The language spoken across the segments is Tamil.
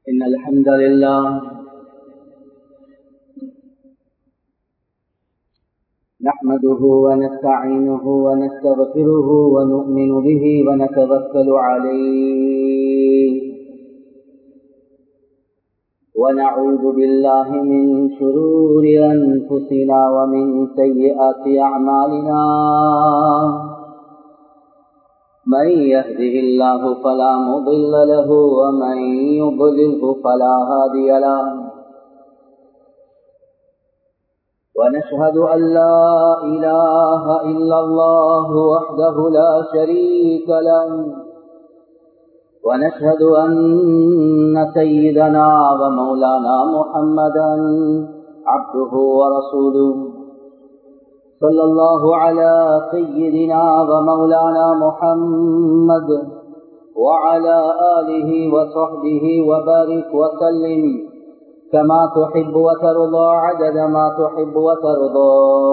إن الحمد لله نحمده ونستعينه ونستغفره ونؤمن به ونتوكل عليه ونعوذ بالله من شرور أنفسنا ومن سيئات أعمالنا من يهده الله فلا مضل له ومن يضلله فلا هادي له ونشهد أن لا إله إلا الله وحده لا شريك له ونشهد أن سيدنا ومولانا محمدا عبده ورسوله صلى الله على سيدنا ومولانا محمد وعلى آله وصحبه وبارك وسلم كما تحب وترضى عدد ما تحب وترضى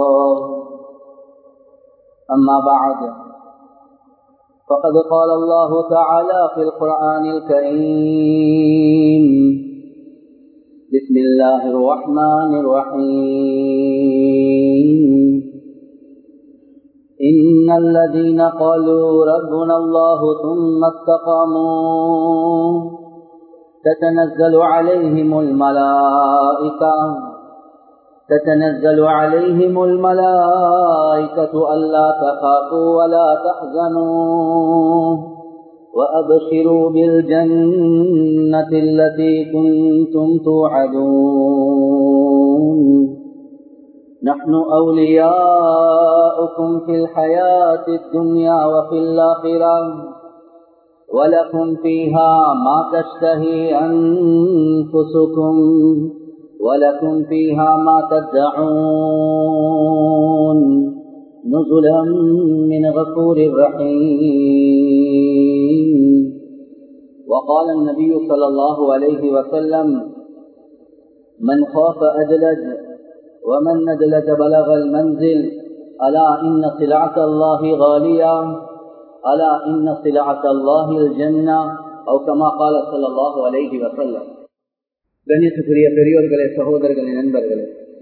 أما بعد فقد قال الله تعالى في القرآن الكريم بسم الله الرحمن الرحيم إن الذين قالوا ربنا الله ثم استقاموا تتنزل عليهم الملائكة تتنزل عليهم الملائكة ألا تخافوا ولا تحزنوا وأبشروا بالجنة التي كنتم توعدون نحن أولياؤكم في الحياة الدنيا وفي الآخرة ولكم فيها ما تشتهي أنفسكم ولكم فيها ما تدعون نزلا من غفور رحيم وقال النبي صلى الله عليه وسلم من خاف أدلج ومن ندلج بلغ المنزل ألا إن سلعة الله غالية ألا إن سلعة الله الجنة أو كما قال صلى الله عليه وسلم கண்ணியத்துக்குரிய பெரியோர்களே சகோதரர்களே நண்பர்களே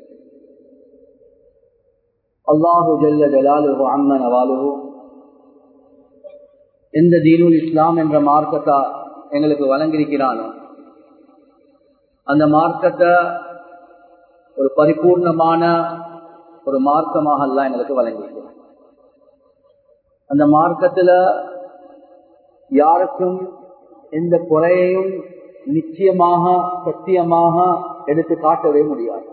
அல்லாஹு ஜல்ல ஜலாலுஹு அம்மன் அவாலுஹு எந்த தீனுல் இஸ்லாம் என்ற மார்க்கத்தா எங்களுக்கு வழங்கியிருக்கிறானோ அந்த மார்க்கத்தை ஒரு பரிபூர்ணமான ஒரு மார்க்கமாக எல்லாம் எங்களுக்கு வழங்கியிருக்கிறான் அந்த மார்க்கத்துல யாருக்கும் எந்த குறையையும் நிச்சயமாக சத்தியமாக எடுத்து காட்டவே முடியாது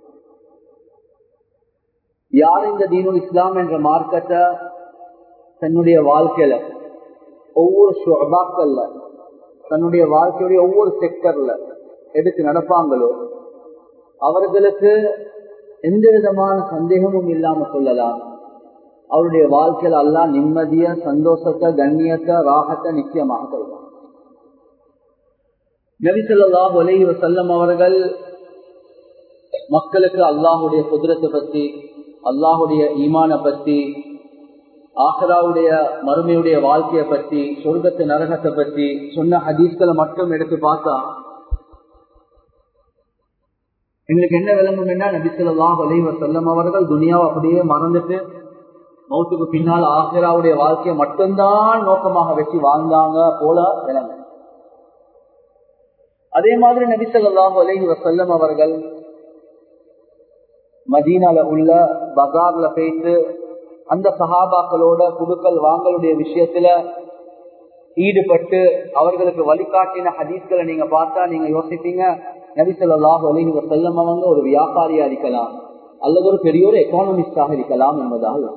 யார் இந்த தீனுல் இஸ்லாம் என்ற மார்க்கத்தை தன்னுடைய வாழ்க்கையில ஒவ்வொரு ஷுபாக்கள்ல தன்னுடைய வாழ்க்கையுடைய ஒவ்வொரு செக்டர்ல எடுத்து நடப்பாங்களோ அவர்களுக்கு எந்த விதமான சந்தேகமும் இல்லாம சொல்லலாம் அவருடைய வாழ்க்கையில எல்லாம் நிம்மதிய சந்தோஷத்தை கண்ணியத்தை ராகத்தை நிச்சயமாக தருவார் நபிசல்லா ஒலை செல்லம் அவர்கள் மக்களுக்கு அல்லாஹுடைய குதிரத்தை பத்தி அல்லாஹுடைய ஈமான பத்தி ஆஹராவுடைய மறுமையுடைய வாழ்க்கையை பற்றி சொர்க்கத்து நரகத்தை பற்றி சொன்ன ஹதீஸ்களை மட்டும் எடுத்து பார்த்தா எங்களுக்கு என்ன விளங்கும் என்ன நபிசல்லாஹ் அலைவ செல்லம் அவர்கள் துனியாவை அப்படியே மறந்துட்டு மௌத்துக்கு பின்னால் ஆஹிராவுடைய வாழ்க்கையை மட்டும்தான் நோக்கமாக வச்சு வாழ்ந்தாங்க போல விளங்க அதே மாதிரி நபிசல்லாஹு அலைஹி வசல்லம் அவர்கள் மதீனால உள்ள பகார்ல போயிட்டு அந்த சஹாபாக்களோட குடுக்கல் வாங்கலுடைய விஷயத்துல ஈடுபட்டு அவர்களுக்கு வழிகாட்டின ஹதீஸ்களை நீங்க பார்த்தா நீங்க யோசிப்பீங்க நபிசல்லாஹு அலஹி வசல்லம் அவங்க ஒரு வியாபாரியா இருக்கலாம் அல்லது ஒரு பெரிய ஒரு எக்கானமிஸ்டாக இருக்கலாம் என்பதாக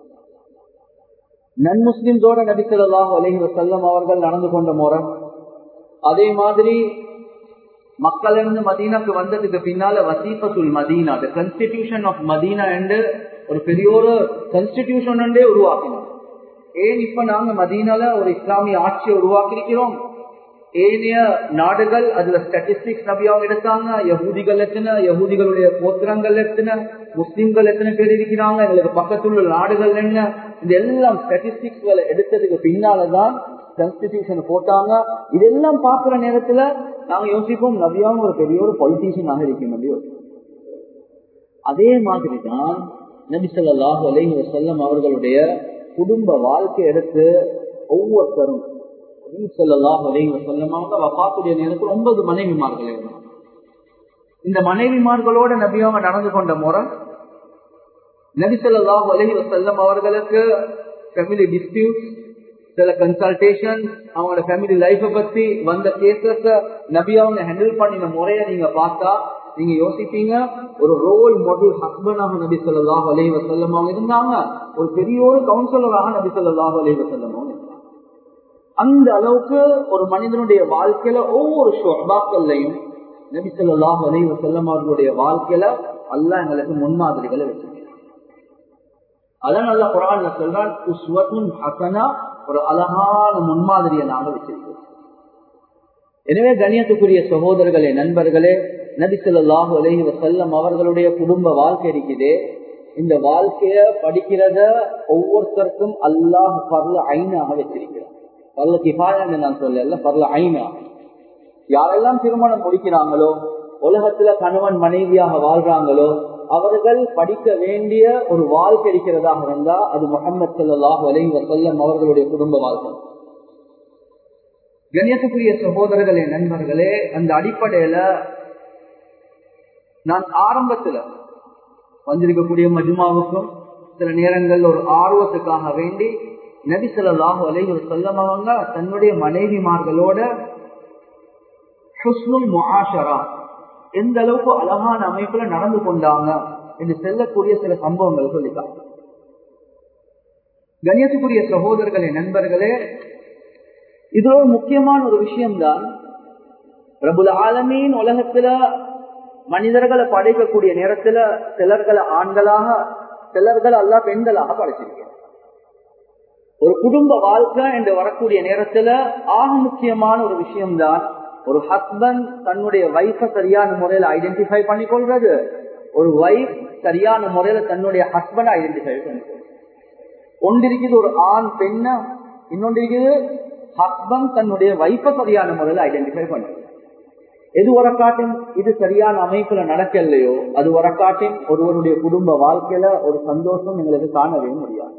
நன் முஸ்லிம்ஸோட நபிசல்லாஹு அலஹி வசல்லம் அவர்கள் நடந்து கொண்ட முறை அதே மாதிரி மக்கள் இருந்து மதீனாக்கு வந்ததுக்கு பின்னால வசீபத்துல் Medina the constitution of Medina என்று ஒரு பெரிய ஒரு கன்ஸ்டிடியூஷன் உருவாக்கினோம் ஏன் இப்ப நாங்க மதீனால ஒரு இஸ்லாமிய ஆட்சியை உருவாக்கி இருக்கிறோம் ஏனைய நாடுகள் அதுல ஸ்டாட்டிஸ்டிக்ஸ் நபி அவங்க எடுத்தாங்க யகூதிகள் எத்தனை யகூதிகளுடைய கோத்திரங்கள் எத்தனை முஸ்லிம்கள் எத்தனை பேர் இருக்கிறாங்க எங்களுக்கு பக்கத்துல உள்ள நாடுகள் என்ன இந்த எல்லாம் ஸ்டாட்டிஸ்டிக்ஸ்களை எடுத்ததுக்கு பின்னாலதான் கான்ஸ்டிடியூஷன் போட்டாங்க இதெல்லாம் பாக்குற நேரத்துல நாங்க யோசிப்போம் நபியாவும் ஒரு பெரிய ஒரு பொலிட்டீஷியனாக இருக்க முடியும் அதே மாதிரிதான் நபி சொல்லாஹு அலைஹி வசல்லம் அவர்களுடைய குடும்ப வாழ்க்கை எடுத்து ஒவ்வொருத்தரும் சொல்லாஹு அலைஹி வசல்லம் அவங்க வபாத்துடைய நேரத்தில் ஒன்பது மனைவிமார்கள் இருந்தாங்க இந்த மனைவிமார்களோட நபியவங்க நடந்து கொண்ட முறை நபி சொல்லாஹு அலைஹி வசல்லம் அவர்களுக்கு ஃபேமிலி டிஸ்பியூட் சில கன்சல்டேஷன் அவங்களோட ஃபேமிலி லைஃப பத்தி வந்த கேசஸ் நபி அவங்க ஹேண்டில் பண்ணின முறையை நீங்க பார்த்தா நீங்க யோசிப்பீங்க ஒரு ரோல் மாடல் ஹஸ்பண்டாக நபி சொல்லாஹ் அலி வசல்லம் அவங்க இருந்தாங்க ஒரு பெரிய ஒரு கவுன்சிலராக நபி சொல்லாஹ் அலி வசல்லம் அவங்க அந்த அளவுக்கு ஒரு மனிதனுடைய வாழ்க்கையில ஒவ்வொரு ஷோபாக்கள்லையும் நபி சொல்லாஹ் அலி வசல்லம் அவர்களுடைய வாழ்க்கையில அல்ல எங்களுக்கு முன்மாதிரிகளை வச்சிருக்கேன் அதான் நல்ல குரான் சொல்றான் உஸ்வத்துன் ஹசனா ஒரு அழகான முன்மாதிரியை நாங்கள் வச்சிருக்கோம் எனவே கண்ணியத்துக்குரிய சகோதரர்களே நண்பர்களே நபி சொல்லாஹு அலஹி வசல்லம் அவர்களுடைய குடும்ப வாழ்க்கை இருக்குது இந்த வாழ்க்கைய படிக்கிறத ஒவ்வொருத்தருக்கும் அல்லாஹ் பர்ல ஐனாக வச்சிருக்கிறார் பர்ல கிஃபாயன்னு நான் சொல்லல பர்ல ஐனா யாரெல்லாம் திருமணம் முடிக்கிறாங்களோ உலகத்துல கணவன் மனைவியாக வாழ்றாங்களோ அவர்கள் படிக்க வேண்டிய ஒரு வாழ்க்கை இருக்கிறதாக இருந்தா அது முகமது சல்லாஹ் அலி வசல்லம் அவர்களுடைய குடும்ப வாழ்க்கை கண்ணியத்துக்குரிய சகோதரர்களே நண்பர்களே அந்த அடிப்படையில நான் ஆரம்பத்துல வந்திருக்கக்கூடிய மஜ்மாவுக்கும் சில நேரங்கள் ஒரு ஆர்வத்துக்காக வேண்டி நபி சொல்லாஹு அலை ஒரு சொல்லமவங்க தன்னுடைய மனைவிமார்களோட ஹுஸ்னுல் முஆஷரா எந்த அளவுக்கு அழகான அமைப்புல நடந்து கொண்டாங்க என்று செல்லக்கூடிய சில சம்பவங்கள் சொல்லிட்டாங்க கணியத்துக்குரிய சகோதரர்களே நண்பர்களே இதுல ஒரு முக்கியமான ஒரு விஷயம்தான் பிரபுல ஆலமீன் உலகத்துல மனிதர்களை படைக்கக்கூடிய நேரத்துல சிலர்களை ஆண்களாக சிலர்கள் அல்ல பெண்களாக படைச்சிருக்க ஒரு குடும்ப வாழ்க்கை என்று வரக்கூடிய நேரத்துல ஆக முக்கியமான ஒரு விஷயம்தான் ஒரு ஹஸ்பண்ட் தன்னுடைய வைஃப சரியான முறையில ஐடென்டிஃபை பண்ணி கொள்றது ஒரு வைஃப் சரியான முறையில தன்னுடைய ஹஸ்பண்ட் ஐடென்டிஃபை பண்ணி ஒன்று இருக்குது ஒரு ஆண் பெண்ண இன்னொன்று இருக்குது ஹஸ்பண்ட் தன்னுடைய வைஃப சரியான முறையில ஐடென்டிஃபை பண்றது எது வரக்காட்டின் இது சரியான அமைப்புல நடக்கலையோ அது வரக்காட்டின் ஒருவருடைய குடும்ப வாழ்க்கையில ஒரு சந்தோஷம் எங்களுக்கு காணவே முடியாது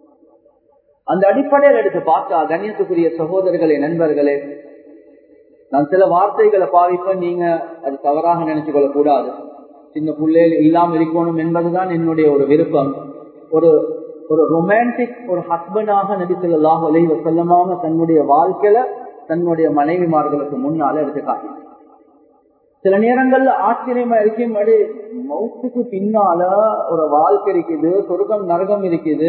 அந்த அடிப்படையில் எடுத்து பார்த்தா கண்ணியத்துக்குரிய சகோதரர்களே நண்பர்களே நான் சில வார்த்தைகளை பாவிப்பேன் நீங்க அது தவறாக நினைச்சு கொள்ள கூடாது சின்ன பிள்ளைகள் இல்லாம இருக்கணும் என்பதுதான் என்னுடைய ஒரு விருப்பம் ஒரு ஒரு ரொமான்டிக் ஒரு ஹஸ்பண்டாக நடித்துள்ளாக விளைவு செல்லமாக தன்னுடைய வாழ்க்கையில தன்னுடைய மனைவிமார்களுக்கு முன்னால எடுத்து காட்டினார் சில நேரங்கள்ல ஆச்சரியமா இருக்கும் மௌத்துக்கு பின்னால ஒரு வாழ்க்கை இருக்குது சொர்க்கம் நரகம் இருக்குது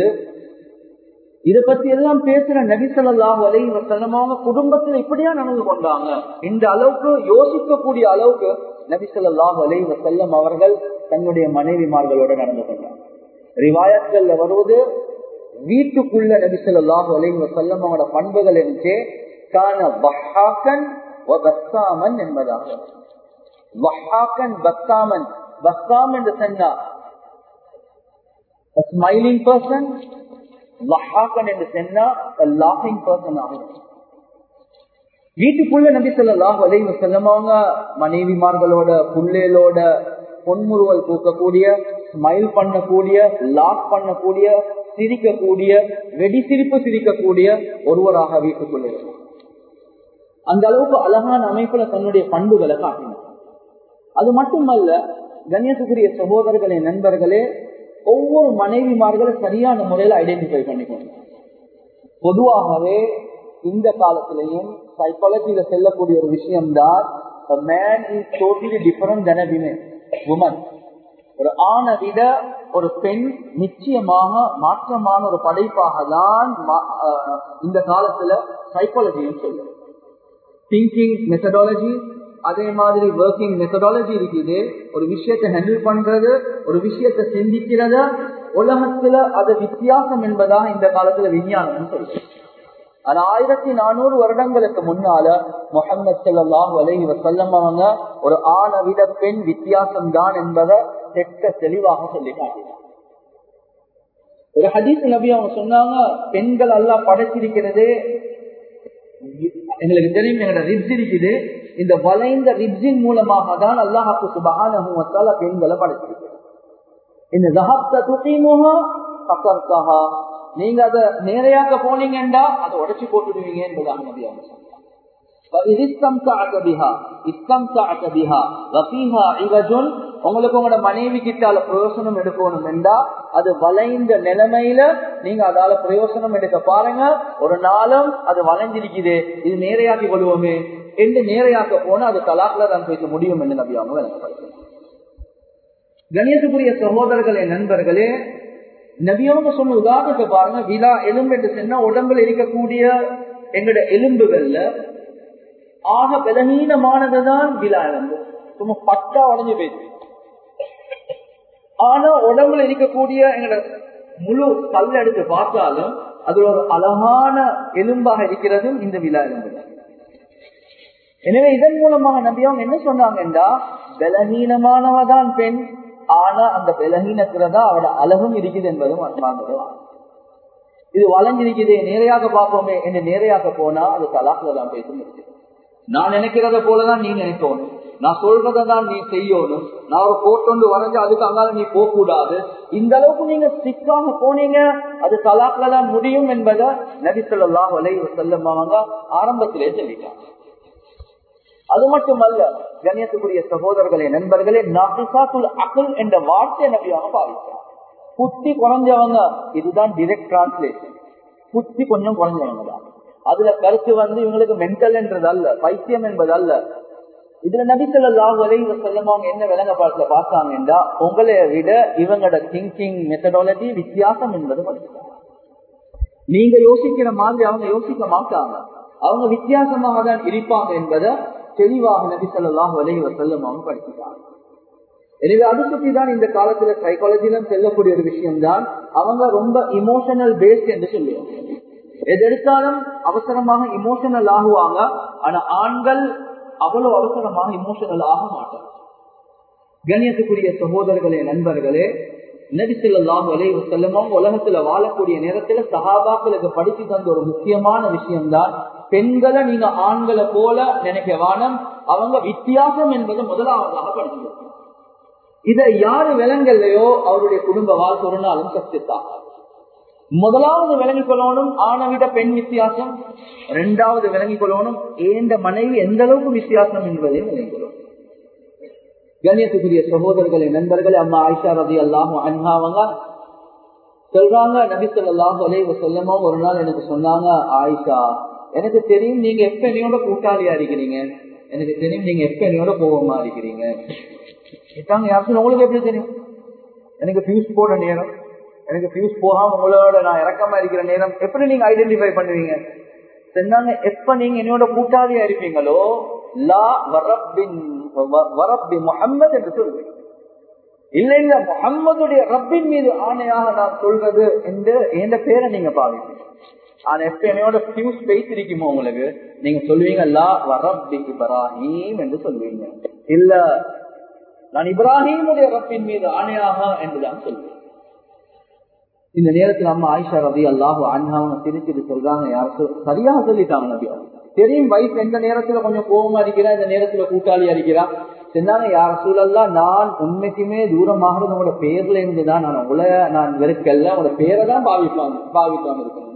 இத பத்தி எல்லாம் பேசுற நபிசல்லாஹ் அலை செல்லமாக குடும்பத்துல இப்படியா நடந்து கொண்டாங்க இந்த அளவுக்கு யோசிக்கக்கூடிய அளவுக்கு நபிசல்லாஹ் அலை செல்லம் அவர்கள் தன்னுடைய மனைவிமார்களோட நடந்து கொண்டாங்க ரிவாயத்கள்ல வருவது வீட்டுக்குள்ள நபிசல்லாஹ் அலை செல்லம் அவங்களோட பண்புகள் இருந்துச்சு கான வஹாக்கன் பஸ்தாமன் என்பதாக வஹாக்கன் பஸ்தாமன் பஸ்தாம் என்று சொன்னா ஸ்மைலிங் பர்சன் வஹாக்கன் என்று சொன்னா லாஃபிங் பர்சன் ஆகும் வீட்டுக்குள்ள நபி சொல்லாஹ் அலைவ செல்லமாங்க மனைவிமார்களோட புள்ளேலோட பொன்முறுவல் பூக்கக்கூடிய ஸ்மைல் பண்ணக்கூடிய லாக் பண்ணக்கூடிய சிரிக்கக்கூடிய வெடி சிரிப்பு சிரிக்கக்கூடிய ஒருவராக வீட்டுக்குள்ள அந்த அளவுக்கு அழகான அமைப்புல தன்னுடைய பண்புகளை காட்டினார் அது மட்டுமல்ல கண்ணியத்துக்குரிய சகோதரர்களே நண்பர்களே ஒவ்வொரு மனைவிமார்களை சரியான முறையில ஐடென்டிஃபை பண்ணிக்கணும் பொதுவாகவே இந்த காலத்திலையும் சைக்காலஜியில செல்லக்கூடிய ஒரு விஷயம் தான் man is totally different than women woman ஒரு ஆணை விட ஒரு பெண் நிச்சயமாக மாற்றமான ஒரு படைப்பாக தான் இந்த காலத்துல சைக்காலஜியும் சொல்லும் திங்கிங் மெத்தடாலஜி அதே மாதிரி ஒர்க்கிங் மெத்தடாலஜி இருக்குது ஒரு விஷயத்தை ஹேண்டில் பண்றது ஒரு விஷயத்தை சிந்திக்கிறத உலகத்துல அது வித்தியாசம் என்பதாக இந்த காலத்துல விஞ்ஞானம் சொல்லுது ஆனா ஆயிரத்தி நானூறு வருடங்களுக்கு முன்னால முகமது சல்லாஹூ அலஹி வசல்லம் அவங்க ஒரு ஆணை விட பெண் வித்தியாசம் தான் என்பதை தெட்ட தெளிவாக சொல்லி காட்டினார் ஒரு ஹதீஸ் நபி அவங்க சொன்னாங்க பெண்கள் எல்லாம் படைச்சிருக்கிறது எங்களுக்கு தெரியும் எங்களோட ரிப்ஸ் இருக்குது இந்த வளைந்த ரிப்ஸின் மூலமாக தான் அல்லாஹாக்கு சுபகான பெண்களை படைச்சிருக்கிறது இந்த ஜஹப்த துகிமுகா கசர்கஹா நீங்க அதை நேரையாக்க போனீங்கன்றா அதை உடைச்சு போட்டுடுவீங்க என்பதாக நபி அவங்க சொன்னாங்க உங்களுக்கு உங்களோட மனைவி கிட்டால பிரயோசனம் எடுக்கணும் என்றா அது வளைந்த நிலைமையில நீங்க அதால பிரயோசனம் எடுக்க பாருங்க ஒரு நாளும் அது வளைஞ்சிருக்குது இது நேரையாக்கி கொள்வோமே என்று நேரையாக்க போனா அது தலாக்ல தான் பேச முடியும் என்று நபி அவங்க விளக்கப்படுத்தும் கணியத்துக்குரிய சகோதரர்களே நண்பர்களே நபியவங்க சொன்ன உதாரணத்தை பாருங்க விழா எலும்பு என்று சொன்னா உடம்புல இருக்கக்கூடிய எங்களோட எலும்புகள்ல ஆக பலகீனமானதுதான் விழா எலும்பு சும்மா பட்டா உடஞ்சு போயிடுச்சு ஆனா உடம்புல இருக்கக்கூடிய எங்களோட முழு கல் எடுத்து பார்த்தாலும் அது ஒரு அழகான எலும்பாக இருக்கிறது இந்த விழா எலும்பு எனவே இதன் மூலமாக நம்பியவங்க என்ன சொன்னாங்கன்னா பலகீனமானவதான் பெண் ஆனா அந்த பலகீனத்துலதான் அவட அழகும் இருக்குது என்பதும் அன்பானதும் இது வளைஞ்சிருக்குது நேரையாக பார்ப்போமே என்று நேரையாக போனா அது தலாக்குல தான் பேசும் இருக்குது நான் நினைக்கிறத போலதான் நீ நினைக்கணும் நான் சொல்றதை தான் நீ செய்யணும் நான் ஒரு கோட்டொண்டு வரைஞ்சு அதுக்கு அங்கால நீ போக கூடாது இந்த அளவுக்கு நீங்க சிக்காக போனீங்க அது தலாக்குல தான் முடியும் என்பதை நபி சொல்லா வலை செல்லும் அவங்க ஆரம்பத்திலே சொல்லிட்டாங்க அது மட்டுமல்ல கண்ணியத்துக்குரிய சகோதரர்களே நண்பர்களே நாபிசாத்துல் அகுல் என்ற வார்த்தை நபியாக பாவித்தார் புத்தி குறைஞ்சவங்க இதுதான் டிரெக்ட் டிரான்ஸ்லேஷன் புத்தி கொஞ்சம் குறைஞ்சவங்க தான் அதுல கருத்து வந்து இவங்களுக்கு மென்டல் என்றது அல்ல பைத்தியம் என்பது அல்ல இதுல நபித்தல்லாஹ் வலைவ செல்லவங்க என்ன விளங்கப்பாட்டுல பார்த்தாங்கன்னா உங்களை விட இவங்களோட திங்கிங் மெத்தடாலஜி வித்தியாசம் என்பது படிக்கிறாங்க நீங்க யோசிக்கிற மாதிரி அவங்க யோசிக்க மாட்டாங்க அவங்க வித்தியாசமாக தான் இருப்பாங்க என்பதை தெளிவாக நபி சொல்லாஹ் வலைவ செல்லம் அவங்க படிக்கிறாங்க எனவே அது சுற்றி தான் இந்த காலத்துல சைக்காலஜிலும் செல்லக்கூடிய ஒரு விஷயம் தான் அவங்க ரொம்ப இமோஷனல் பேஸ்ட் என்று சொல்லுவாங்க எது எடுத்தாலும் அவசரமாக இமோஷனல் ஆகுவாங்க ஆனா ஆண்கள் அவ்வளவு அவசரமாக இமோஷனல் ஆக மாட்டாங்க கண்ணியத்துக்குரிய சகோதரர்களே நண்பர்களே நபிசல்லாஹு அலைவு செல்லமும் உலகத்துல வாழக்கூடிய நேரத்துல சகாபாக்களுக்கு படித்து தந்த ஒரு முக்கியமான விஷயம்தான் பெண்களை நீங்க ஆண்களை போல நினைக்க வானம் அவங்க வித்தியாசம் என்பது முதலாவதாக படிச்சு இதை யாரு விலங்கல்லையோ அவருடைய குடும்ப வாழ்க்கை ஒரு நாளும் கஷ்டித்தாங்க முதலாவது விளங்கிக் கொள்ளணும் ஆணவிட பெண் வித்தியாசம் இரண்டாவது விளங்கிக் கொள்ளணும் ஏந்த மனைவி எந்த அளவுக்கு வித்தியாசம் என்பதையும் விளங்கிக் கொள்ளணும் கண்ணியத்துக்குரிய சகோதரர்களே நண்பர்களே அம்மா ஆயிஷா ரதி அல்லாம அன்ஹாவங்க சொல்றாங்க நபி சொல்லாஹு அலைவ சொல்லமோ ஒரு நாள் எனக்கு சொன்னாங்க ஆயிஷா எனக்கு தெரியும் நீங்க எப்ப என்னையோட கூட்டாளியா இருக்கிறீங்க எனக்கு தெரியும் நீங்க எப்ப என்னையோட கோபமா இருக்கிறீங்க கேட்டாங்க யாரும் உங்களுக்கு எப்படி தெரியும் எனக்கு பியூஸ் போட நேரம் எனக்கு பியூஸ் போகாம உங்களோட நான் இறக்கமா இருக்கிற நேரம் எப்படி நீங்க ஐடென்டிஃபை பண்ணுவீங்க சொன்னாங்க எப்ப நீங்க என்னோட கூட்டாளியா இருப்பீங்களோ லா வரப்பின் வரப்பி முகம்மது என்று சொல்லுவேன் இல்ல இல்ல முகம்மதுடைய ரப்பின் மீது ஆணையாக நான் சொல்றது என்று எந்த பேரை நீங்க பாவீங்க ஆனா எப்ப என்னோட பியூஸ் பேசிருக்குமோ உங்களுக்கு நீங்க சொல்லுவீங்க லா வரப்பி இப்ராஹிம் என்று சொல்லுவீங்க இல்ல நான் இப்ராஹிமுடைய ரப்பின் மீது ஆணையாக என்றுதான் சொல்லுவேன் இந்த நேரத்துல அம்மா ஆயிஷா ரவி அல்லாஹு அண்ணாவங்க திருச்சிட்டு சொல்றாங்க யாரும் சரியாக சொல்லிட்டாங்க நபி தெரியும் வயசு எந்த நேரத்துல கொஞ்சம் கோபமா இருக்கிறா இந்த நேரத்துல கூட்டாளி அடிக்கிறா சொன்னாங்க யார சூழல்லாம் நான் உண்மைக்குமே தூரமாக உங்களோட பேர்ல இருந்துதான் நான் உங்களை நான் வெறுக்கல்ல உங்களோட பேரை தான் பாவிப்பாங்க பாவிக்காம இருக்கேன்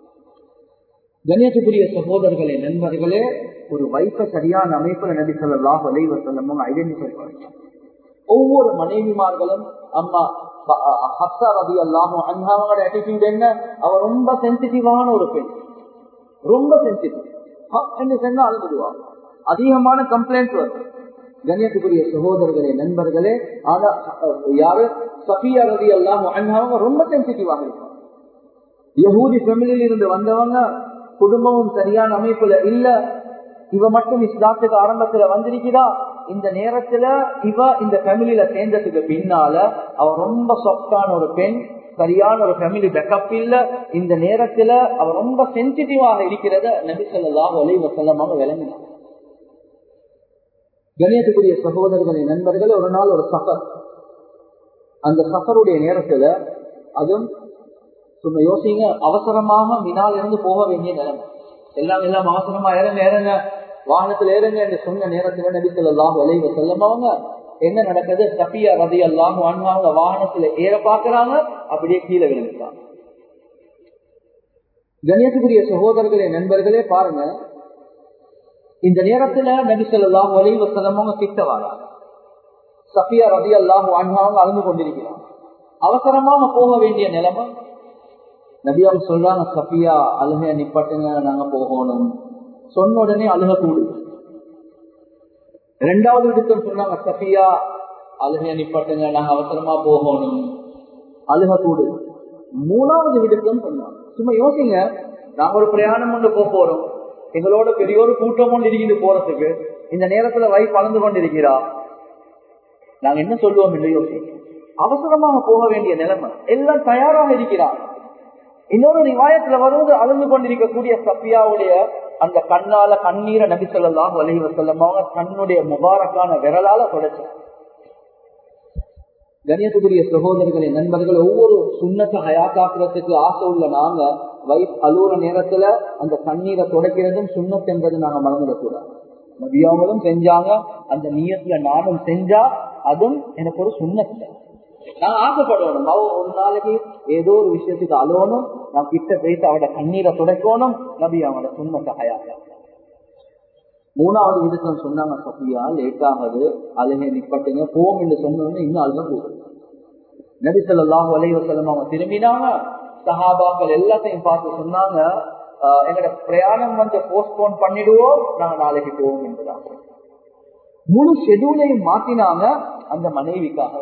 கணேசக்குரிய சகோதரர்களே நண்பர்களே ஒரு வைப்ப சரியான அமைப்புல நபி சொல்லலாம் வலைவ சொல்லமும் ஐடென்டிஃபை பண்ணுறாங்க ஒவ்வொரு மனைவிமார்களும் அம்மா ஹப்சா ரவி அல்லாமோ அவங்களோட அட்டிடியூட் என்ன அவ ரொம்ப சென்சிட்டிவான ஒரு பெண் ரொம்ப சென்சிட்டிவ் என்று சொன்னா அழுதுடுவா அதிகமான கம்ப்ளைண்ட் வரும் கண்ணியத்துக்குரிய சகோதரர்களே நண்பர்களே ஆனா யாரு சஃபியா ரவி அல்லாமோ அவங்க ரொம்ப சென்சிட்டிவாக இருப்பாங்க யகூதி ஃபேமிலியில இருந்து வந்தவங்க குடும்பமும் சரியான அமைப்புல இல்ல இவ மட்டும் இஸ்லாத்துக்கு ஆரம்பத்துல வந்திருக்கிறா இந்த நேரத்துல இவ இந்த ஃபேமிலியில சேர்ந்ததுக்கு பின்னால அவ ரொம்ப சொப்டான ஒரு பெண் சரியான ஒரு ஃபேமிலி பேக்கப் இல்ல இந்த நேரத்துல அவர் ரொம்ப சென்சிட்டிவாக இருக்கிறத நபி சொல்லாஹ் ஒலை வசல்லமாக விளங்கினார் கணியத்துக்குரிய சகோதரர்களை நண்பர்கள் ஒரு நாள் ஒரு சஃபர் அந்த சஃபருடைய நேரத்துல அதுவும் சும்மா யோசிங்க அவசரமாக மினால் இருந்து போக வேண்டிய நிலைமை எல்லாம் எல்லாம் அவசரமா இறங்க இறங்க வாகனத்துல இறங்க என்று சொன்ன நேரத்துல நபி சொல்லாஹ் விளைவு செல்லமாவங்க என்ன நடக்குது சபியா ரதி எல்லாம் அவங்க வாகனத்துல ஏற பாக்குறாங்க அப்படியே கீழே விழுந்துட்டாங்க கணியத்துக்குரிய சகோதரர்களே நண்பர்களே பாருங்க இந்த நேரத்துல நபி சொல்லாஹ் விளைவு செல்லமவங்க கிட்ட வராங்க சபியா ரதி அல்லாஹ் அவங்க அழுந்து கொண்டிருக்கிறாங்க அவசரமாக போக வேண்டிய நிலைமை நபியாவும் சொல்றாங்க சபியா அழுகைய நிப்பட்டுங்க நாங்க போகணும் சொன்ன உடனே அழுக கூடு ரெண்டாவது விடுத்தம் சொன்னாங்க சபியா அழுகைய நிப்பட்டுங்க நாங்க அவசரமா போகணும் அழுக கூடு மூணாவது விடுத்தம் சொன்னாங்க சும்மா யோசிங்க நாங்க ஒரு பிரயாணம் கொண்டு போக போறோம் எங்களோட பெரிய ஒரு கூட்டம் கொண்டு இருக்குது போறதுக்கு இந்த நேரத்துல வை கலந்து கொண்டிருக்கிறா நாங்க என்ன சொல்லுவோம் என்று யோசிங்க அவசரமாக போக வேண்டிய நிலைமை எல்லாம் தயாராக இருக்கிறார் இன்னொரு நிவாயத்துல வருவது அழுந்து கொண்டிருக்கக்கூடிய சப்பியாவுடைய அந்த கண்ணால கண்ணீரை நபி சொல்லலாம் வலிவ செல்லமாக தன்னுடைய முபாரக்கான விரலால தொடச்சார் கணியத்துக்குரிய சகோதரர்களின் நண்பர்கள் ஒவ்வொரு சுண்ணத்தை ஹயாக்காக்குறதுக்கு ஆசை உள்ள நாங்க வயசு அலுவல நேரத்துல அந்த கண்ணீரை துடைக்கிறதும் சுண்ணத் என்பது நாங்க மறந்துடக்கூடாது நபியாவங்களும் செஞ்சாங்க அந்த நீயத்துல நானும் செஞ்சா அதுவும் எனக்கு ஒரு சுண்ணத்தை நான் ஆசைப்படணும் அவ ஒரு நாளைக்கு ஏதோ ஒரு விஷயத்துக்கு அழுவணும் நான் கிட்ட போயிட்டு அவட கண்ணீரை துடைக்கணும் நபி அவனோட சுண்ணத்தை ஹயாக்கா மூணாவது விதத்தில் சொன்னாங்க சஃபியா லேட் ஆகுது அழுகை நிப்பட்டுங்க போம் என்று சொன்னோன்னு இன்னும் அழுக போகுது நபி சொல்லாஹ் வலைவசலம் அவங்க திரும்பினாங்க சஹாபாக்கள் எல்லாத்தையும் பார்த்து சொன்னாங்க எங்களோட பிரயாணம் வந்து போஸ்ட்போன் பண்ணிடுவோம் நாங்க நாளைக்கு போவோம் என்பதாக முழு ஷெடியூலையும் மாத்தினாங்க அந்த மனைவிக்காக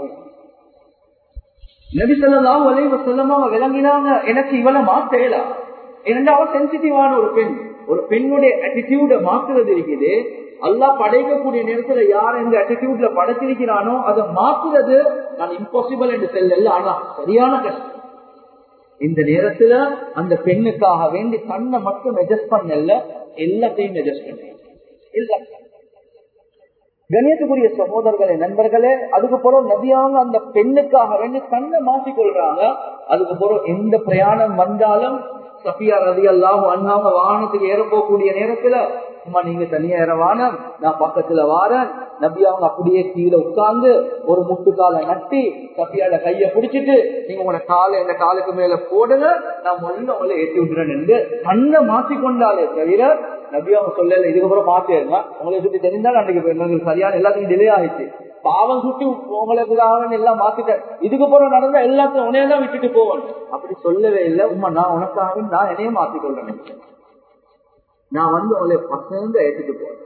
நபி சொல்லலாம் வலைவ செல்லமா விளங்கினாங்க எனக்கு இவளை மாத்தேலாம் இரண்டாவது சென்சிட்டிவான ஒரு பெண் ஒரு பெண்ணுடைய அட்டிடியூட மாத்துறது இருக்குது அல்லா படைக்கக்கூடிய நேரத்துல யார் எந்த அட்டிடியூட்ல படைச்சிருக்கிறானோ அதை மாத்துறது நான் இம்பாசிபிள் என்று செல்ல ஆனா சரியான கஷ்டம் இந்த நேரத்துல அந்த பெண்ணுக்காக வேண்டி கண்ணை மட்டும் அட்ஜஸ்ட் பண்ணல எல்லாத்தையும் அட்ஜஸ்ட் பண்ண கணியத்துக்குரிய சகோதரர்களே நண்பர்களே அதுக்கு பிறகு நபியாங்க அந்த பெண்ணுக்காக வேண்டி கண்ணை மாற்றிக்கொள்றாங்க அதுக்கு பிறகு எந்த பிரயாணம் வந்தாலும் சஃபியா ரதி எல்லாம் அண்ணாங்க வாகனத்துக்கு ஏற போகக்கூடிய நேரத்துல சும்மா நீங்க தனியா ஏற வானம் நான் பக்கத்துல வாரேன் நபி அவங்க அப்படியே கீழே உட்கார்ந்து ஒரு முட்டுக்கால நட்டி சஃபியாட கைய பிடிச்சிட்டு நீங்க உங்களோட காலை இந்த காலுக்கு மேல போடுங்க நான் முதல்ல உங்களை ஏற்றி விட்டுறேன் என்று கண்ணை மாற்றிக்கொண்டாலே தவிர நபி அவங்க சொல்லல இதுக்கப்புறம் மாத்திருங்க உங்களை சுத்தி தெரிந்தாலும் அன்றைக்கு சரியான எல்லாத்துக்கும் டிலே ஆயிடுச்சு பாவம் சுட்டி உங்களுக்கு எல்லாம் மாத்திட்டேன் இதுக்கப்புறம் நடந்தா எல்லாத்தையும் உனையெல்லாம் விட்டுட்டு போவேன் அப்படி சொல்லவே இல்லை உமா நான் உனக்காக நான் என்னையும் மாத்திக்கொள்றேன் நான் வந்து உங்களை பசங்க ஏற்றுட்டு போறேன்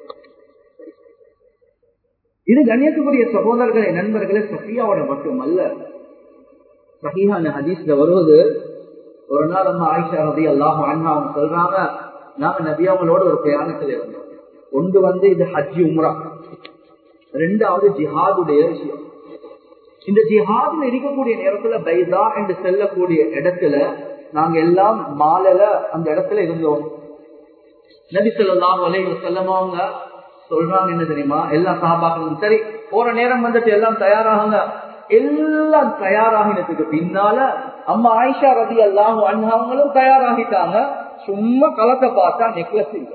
இது கண்ணியத்துக்குரிய சகோதரர்களை நண்பர்களே சஃபியாவோட மட்டும் அல்ல சஹீஹான ஹதீஸ்ல வருவது ஒரு நாள் அம்மா ஆயிஷா ரதி அல்லாஹ் அண்ணா அவங்க சொல்றாங்க நாங்க நபியாவங்களோட ஒரு பிரயாணத்துல இருந்தோம் ஒன்று வந்து இது ஹஜ்ஜி உம்ரா ரெண்டாவது ஜிஹாதுடைய விஷயம் இந்த ஜிஹாதுல இருக்கக்கூடிய நேரத்துல பைதா என்று செல்லக்கூடிய இடத்துல நாங்க எல்லாம் மாலையில அந்த இடத்துல இருந்தோம் நபி சொல்லலாம் வலைவு செல்லமாவங்க சொல்றாங்க என்ன தெரியுமா எல்லா சாபாக்களும் சரி போற நேரம் வந்துட்டு எல்லாம் தயாராகுங்க எல்லாம் தயாராகினதுக்கு பின்னால அம்மா ஆயிஷா ரதி எல்லாம் அண்ணாவங்களும் தயாராகிட்டாங்க சும்மா கலக்க பார்த்தா நெக்லஸ் இல்லை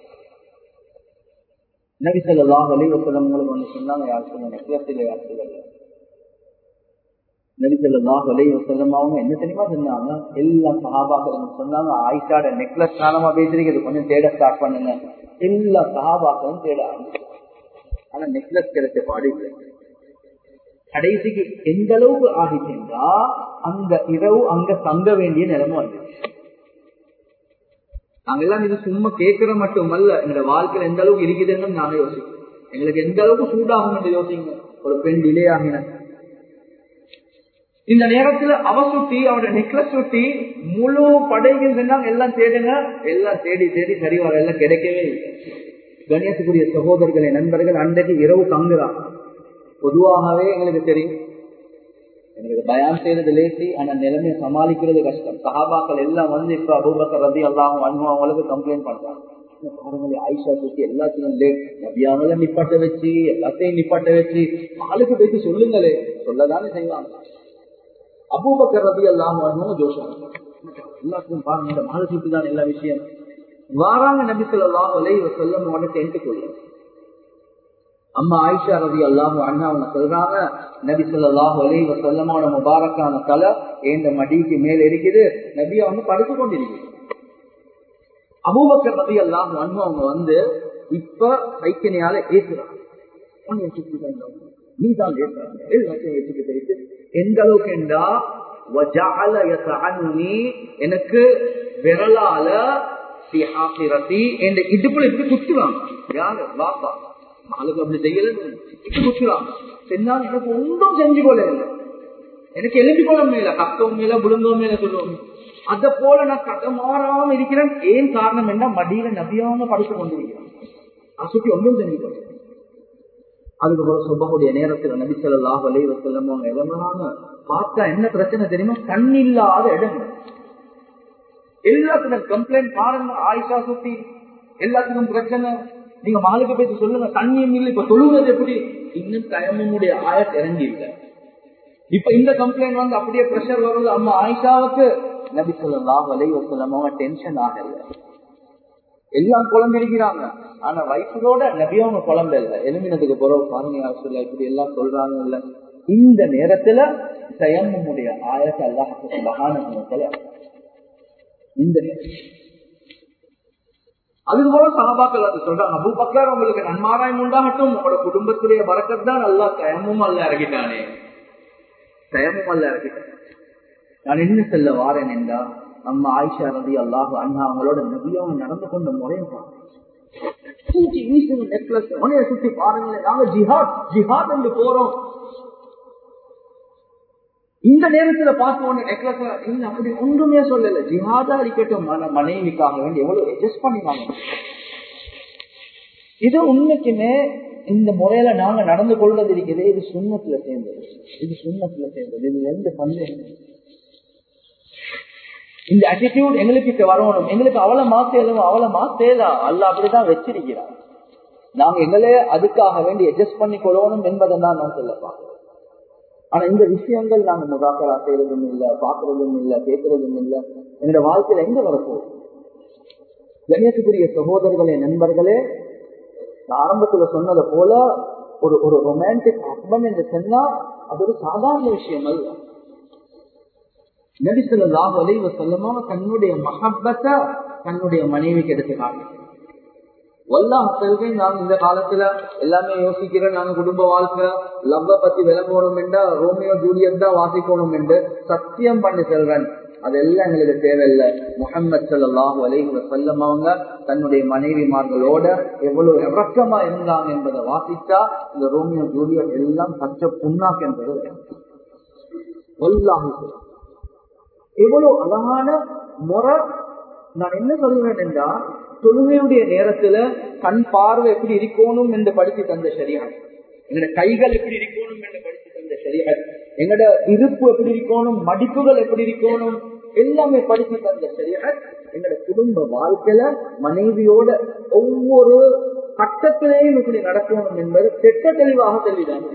நபி சொல்லலாம் வலிவு செல்லவங்களும் வந்து சொன்னாங்க யார் சொல்ல நெக்லஸ் இல்லை யார் சொல்லல நபி சொல்லலாம் வலிவு செல்லமாவும் என்ன தெரியுமா சொன்னாங்க எல்லா சகாபாக்களும் சொன்னாங்க ஆயிஷாட நெக்லஸ் காலமா பேசுறீங்க கொஞ்சம் தேட ஸ்டார்ட் பண்ணுங்க எல்லா சகாபாக்களும் தேட ஆரம்பிச்சு ஆனா நெக்லஸ் கிடைச்ச பாடி கடைசிக்கு எந்த அளவுக்கு ஆகிட்டா அந்த இரவு அங்க தங்க வேண்டிய நிலைமை வந்துச்சு நாங்க எல்லாம் இது சும்மா கேட்கிற மட்டுமல்ல எங்களோட வாழ்க்கையில எந்த அளவுக்கு இருக்குதுன்னு நாங்க யோசிக்கிறோம் எங்களுக்கு எந்த அளவுக்கு சூடாகும் என்று யோசிங்க ஒரு பெண் டிலே ஆகின இந்த நேரத்துல அவ சுட்டி அவரோட நெக்லஸ் சுட்டி முழு படைகள் சொன்னாங்க எல்லாம் தேடுங்க எல்லாம் தேடி தேடி சரி வர எல்லாம் கிடைக்கவே இல்லை கணேசக்குரிய சகோதரர்களை நண்பர்கள் அன்றைக்கு இரவு தங்குறாங்க பொதுவாகவே எங்களுக்கு தெரியும் எனக்கு பயான் செய்யறது லேசி ஆனா நிலைமையை சமாளிக்கிறது கஷ்டம் சஹாபாக்கள் எல்லாம் வந்து இப்ப அபூபக்கர் ரதி எல்லாம் அவங்களுக்கு கம்ப்ளைண்ட் பண்றாங்க பாருங்களே ஆயிஷா சுத்தி எல்லாத்தையும் லேட் நபியானல நிப்பாட்ட வச்சு எல்லாத்தையும் நிப்பாட்ட வச்சு ஆளுக்கு பேசி சொல்லுங்களே சொல்லதானே செய்வாங்க அபூபக்கர் ரதி எல்லாம் ஜோஷா எல்லாத்துக்கும் பாருங்க இந்த மாலசுக்கு தான் எல்லா விஷயம் வாராங்க நபி சொல்லலாம் செல்லம் உடனே டென்ட்டுக்குள்ள அம்மா ஆயிஷா ரவி அல்லாம அண்ணா அவங்க சொல்றாங்க நபி சொல்லாஹு அலி வசல்லமோட முபாரக்கான தலை எந்த மடிக்கு மேல இருக்குது நபி அவங்க படுத்து கொண்டிருக்கிறது அபூபக்கர் ரவி அல்லாம அண்ணு அவங்க வந்து இப்ப கைக்கணியால ஏசுறாங்க நீ தான் ஏசுறாங்க எல்லாத்தையும் ஏற்றுக்கு தெரிவித்து எந்த அளவுக்கு என்றா எனக்கு விரலால இடுப்புல இப்படி குத்துறாங்க யாரு வாப்பா ஆளுக்கு அப்படி செய்யல குத்துறாங்க செஞ்சாங்க எனக்கு ஒன்றும் செஞ்சு போல இல்லை எனக்கு எழுதி போல மேல கத்தவும் மேல புழுங்கவும் மேல சொல்லுவோம் அத போல நான் கதை மாறாம இருக்கிறேன் ஏன் காரணம் என்ன மடியில நபியாம படுத்து கொண்டிருக்கிறேன் அசுத்தி ஒன்றும் செஞ்சு போல அதுக்கப்புறம் சொல்லக்கூடிய நேரத்துல நபிசல்லாஹ் வலைவ செல்லம் அவங்க இளம்புறாங்க பார்த்தா என்ன பிரச்சனை தெரியுமா கண் இல்லாத இடம் எல்லாத்துக்கும் கம்ப்ளைண்ட் பாருங்க ஆயிஷா சுத்தி எல்லாத்துக்கும் பிரச்சனை நீங்க மாலுக்கு பேசி சொல்லுங்க தண்ணியும் இல்லை இப்ப சொல்லுவது எப்படி இன்னும் தயமுடைய ஆயத் இறங்கி இல்லை இப்ப இந்த கம்ப்ளைண்ட் வந்து அப்படியே பிரஷர் வருது அம்மா ஆயிஷாவுக்கு நபி சொல்லலாம் வலை வசலமாக டென்ஷன் ஆகல எல்லாம் குழம்பிருக்கிறாங்க ஆனா வயசுகளோட நபியவங்க குழம்பு இல்லை எலுமினதுக்கு பிறகு பாருங்க சொல்ல இப்படி எல்லாம் சொல்றாங்க இல்ல இந்த நேரத்துல தயமுடைய ஆயத்தை அல்லாஹ் மகான இந்த அதுக்கு போல சகாபாக்கள் அது சொல்றாங்க அபு பக்கர் உங்களுக்கு நன்மாராயம் உண்டாகட்டும் உங்களோட குடும்பத்துடைய வரக்கத் தான் நல்லா தயமும் அல்ல இறங்கிட்டானே தயமும் அல்ல இறங்கிட்டான் நான் என்ன செல்ல வாரேன் என்றா அம்மா ஆயிஷா ரதி அல்லாஹ் அண்ணா அவங்களோட நபியாவும் நடந்து கொண்ட முறையும் நெக்லஸ் உனைய சுத்தி பாருங்களேன் நாங்க ஜிஹாத் ஜிஹாத் என்று போறோம் இந்த நேரத்துல பார்த்த உடனே நெக்லஸ் இல்ல அப்படி ஒன்றுமே சொல்லல ஜிஹாதா இருக்கட்டும் மன மனைவிக்காக வேண்டி எவ்வளவு அட்ஜஸ்ட் பண்ணினாங்க இது உண்மைக்குமே இந்த முறையில நாங்க நடந்து கொள்வது இருக்குது இது சுண்ணத்துல சேர்ந்தது இது சுண்ணத்துல சேர்ந்தது இது எந்த சந்தேகம் இந்த அட்டிடியூட் எங்களுக்கு வரணும் எங்களுக்கு அவளை மாத்தேலும் அவளை மாத்தேலா அல்ல அப்படிதான் வச்சிருக்கிறார் நாங்க எங்களே அதுக்காக வேண்டி அட்ஜஸ்ட் பண்ணி கொள்ளணும் என்பதை தான் நான் சொல்ல பார்க்கிறேன் ஆனா இந்த விஷயங்கள் நாங்க முதாக்கரா செய்யறதும் இல்ல பாக்குறதும் இல்ல கேட்கறதும் இல்ல என்னோட வாழ்க்கையில எங்க வரப்போகுது கணேசக்குரிய சகோதரர்களே நண்பர்களே நான் ஆரம்பத்துல சொன்னதை போல ஒரு ஒரு ரொமான்டிக் ஹஸ்பண்ட் என்று சொன்னா அது ஒரு சாதாரண விஷயம் அல்ல நடிசலாக வலைவ சொல்லமா தன்னுடைய மகப்பத்தை தன்னுடைய மனைவிக்கு எடுத்துக்காங்க எல்லா மக்களுக்கும் நான் இந்த காலத்துல எல்லாமே யோசிக்கிறேன் நாங்க குடும்ப வாழ்க்கை லவ்வ பத்தி விளங்கணும் என்றா ரோமியோ ஜூலியட் தான் வாசிக்கணும் என்று சத்தியம் பண்ணி செல்றேன் அதெல்லாம் எங்களுக்கு தேவையில்லை முகமது சல்லாஹூ அலைஹி செல்லம் அவங்க தன்னுடைய மனைவிமார்களோட எவ்வளவு இறக்கமா இருந்தாங்க என்பதை வாசிச்சா இந்த ரோமியோ ஜூலியட் எல்லாம் பச்சை புண்ணாக்கு என்பது எவ்வளவு அழகான முறை நான் என்ன சொல்கிறேன் என்றால் தொழுகையுடைய நேரத்துல கண் பார்வை எப்படி இருக்கணும் என்று படித்து தந்த சரியா எங்கட கைகள் எப்படி இருக்கணும் என்று படித்து தந்த சரியா எங்கட இருப்பு எப்படி இருக்கணும் மடிப்புகள் எப்படி இருக்கணும் எல்லாமே படித்து தந்த சரியா எங்கட குடும்ப வாழ்க்கையில மனைவியோட ஒவ்வொரு கட்டத்திலேயும் இப்படி நடக்கணும் என்பது திட்ட தெளிவாக தெளிவாங்க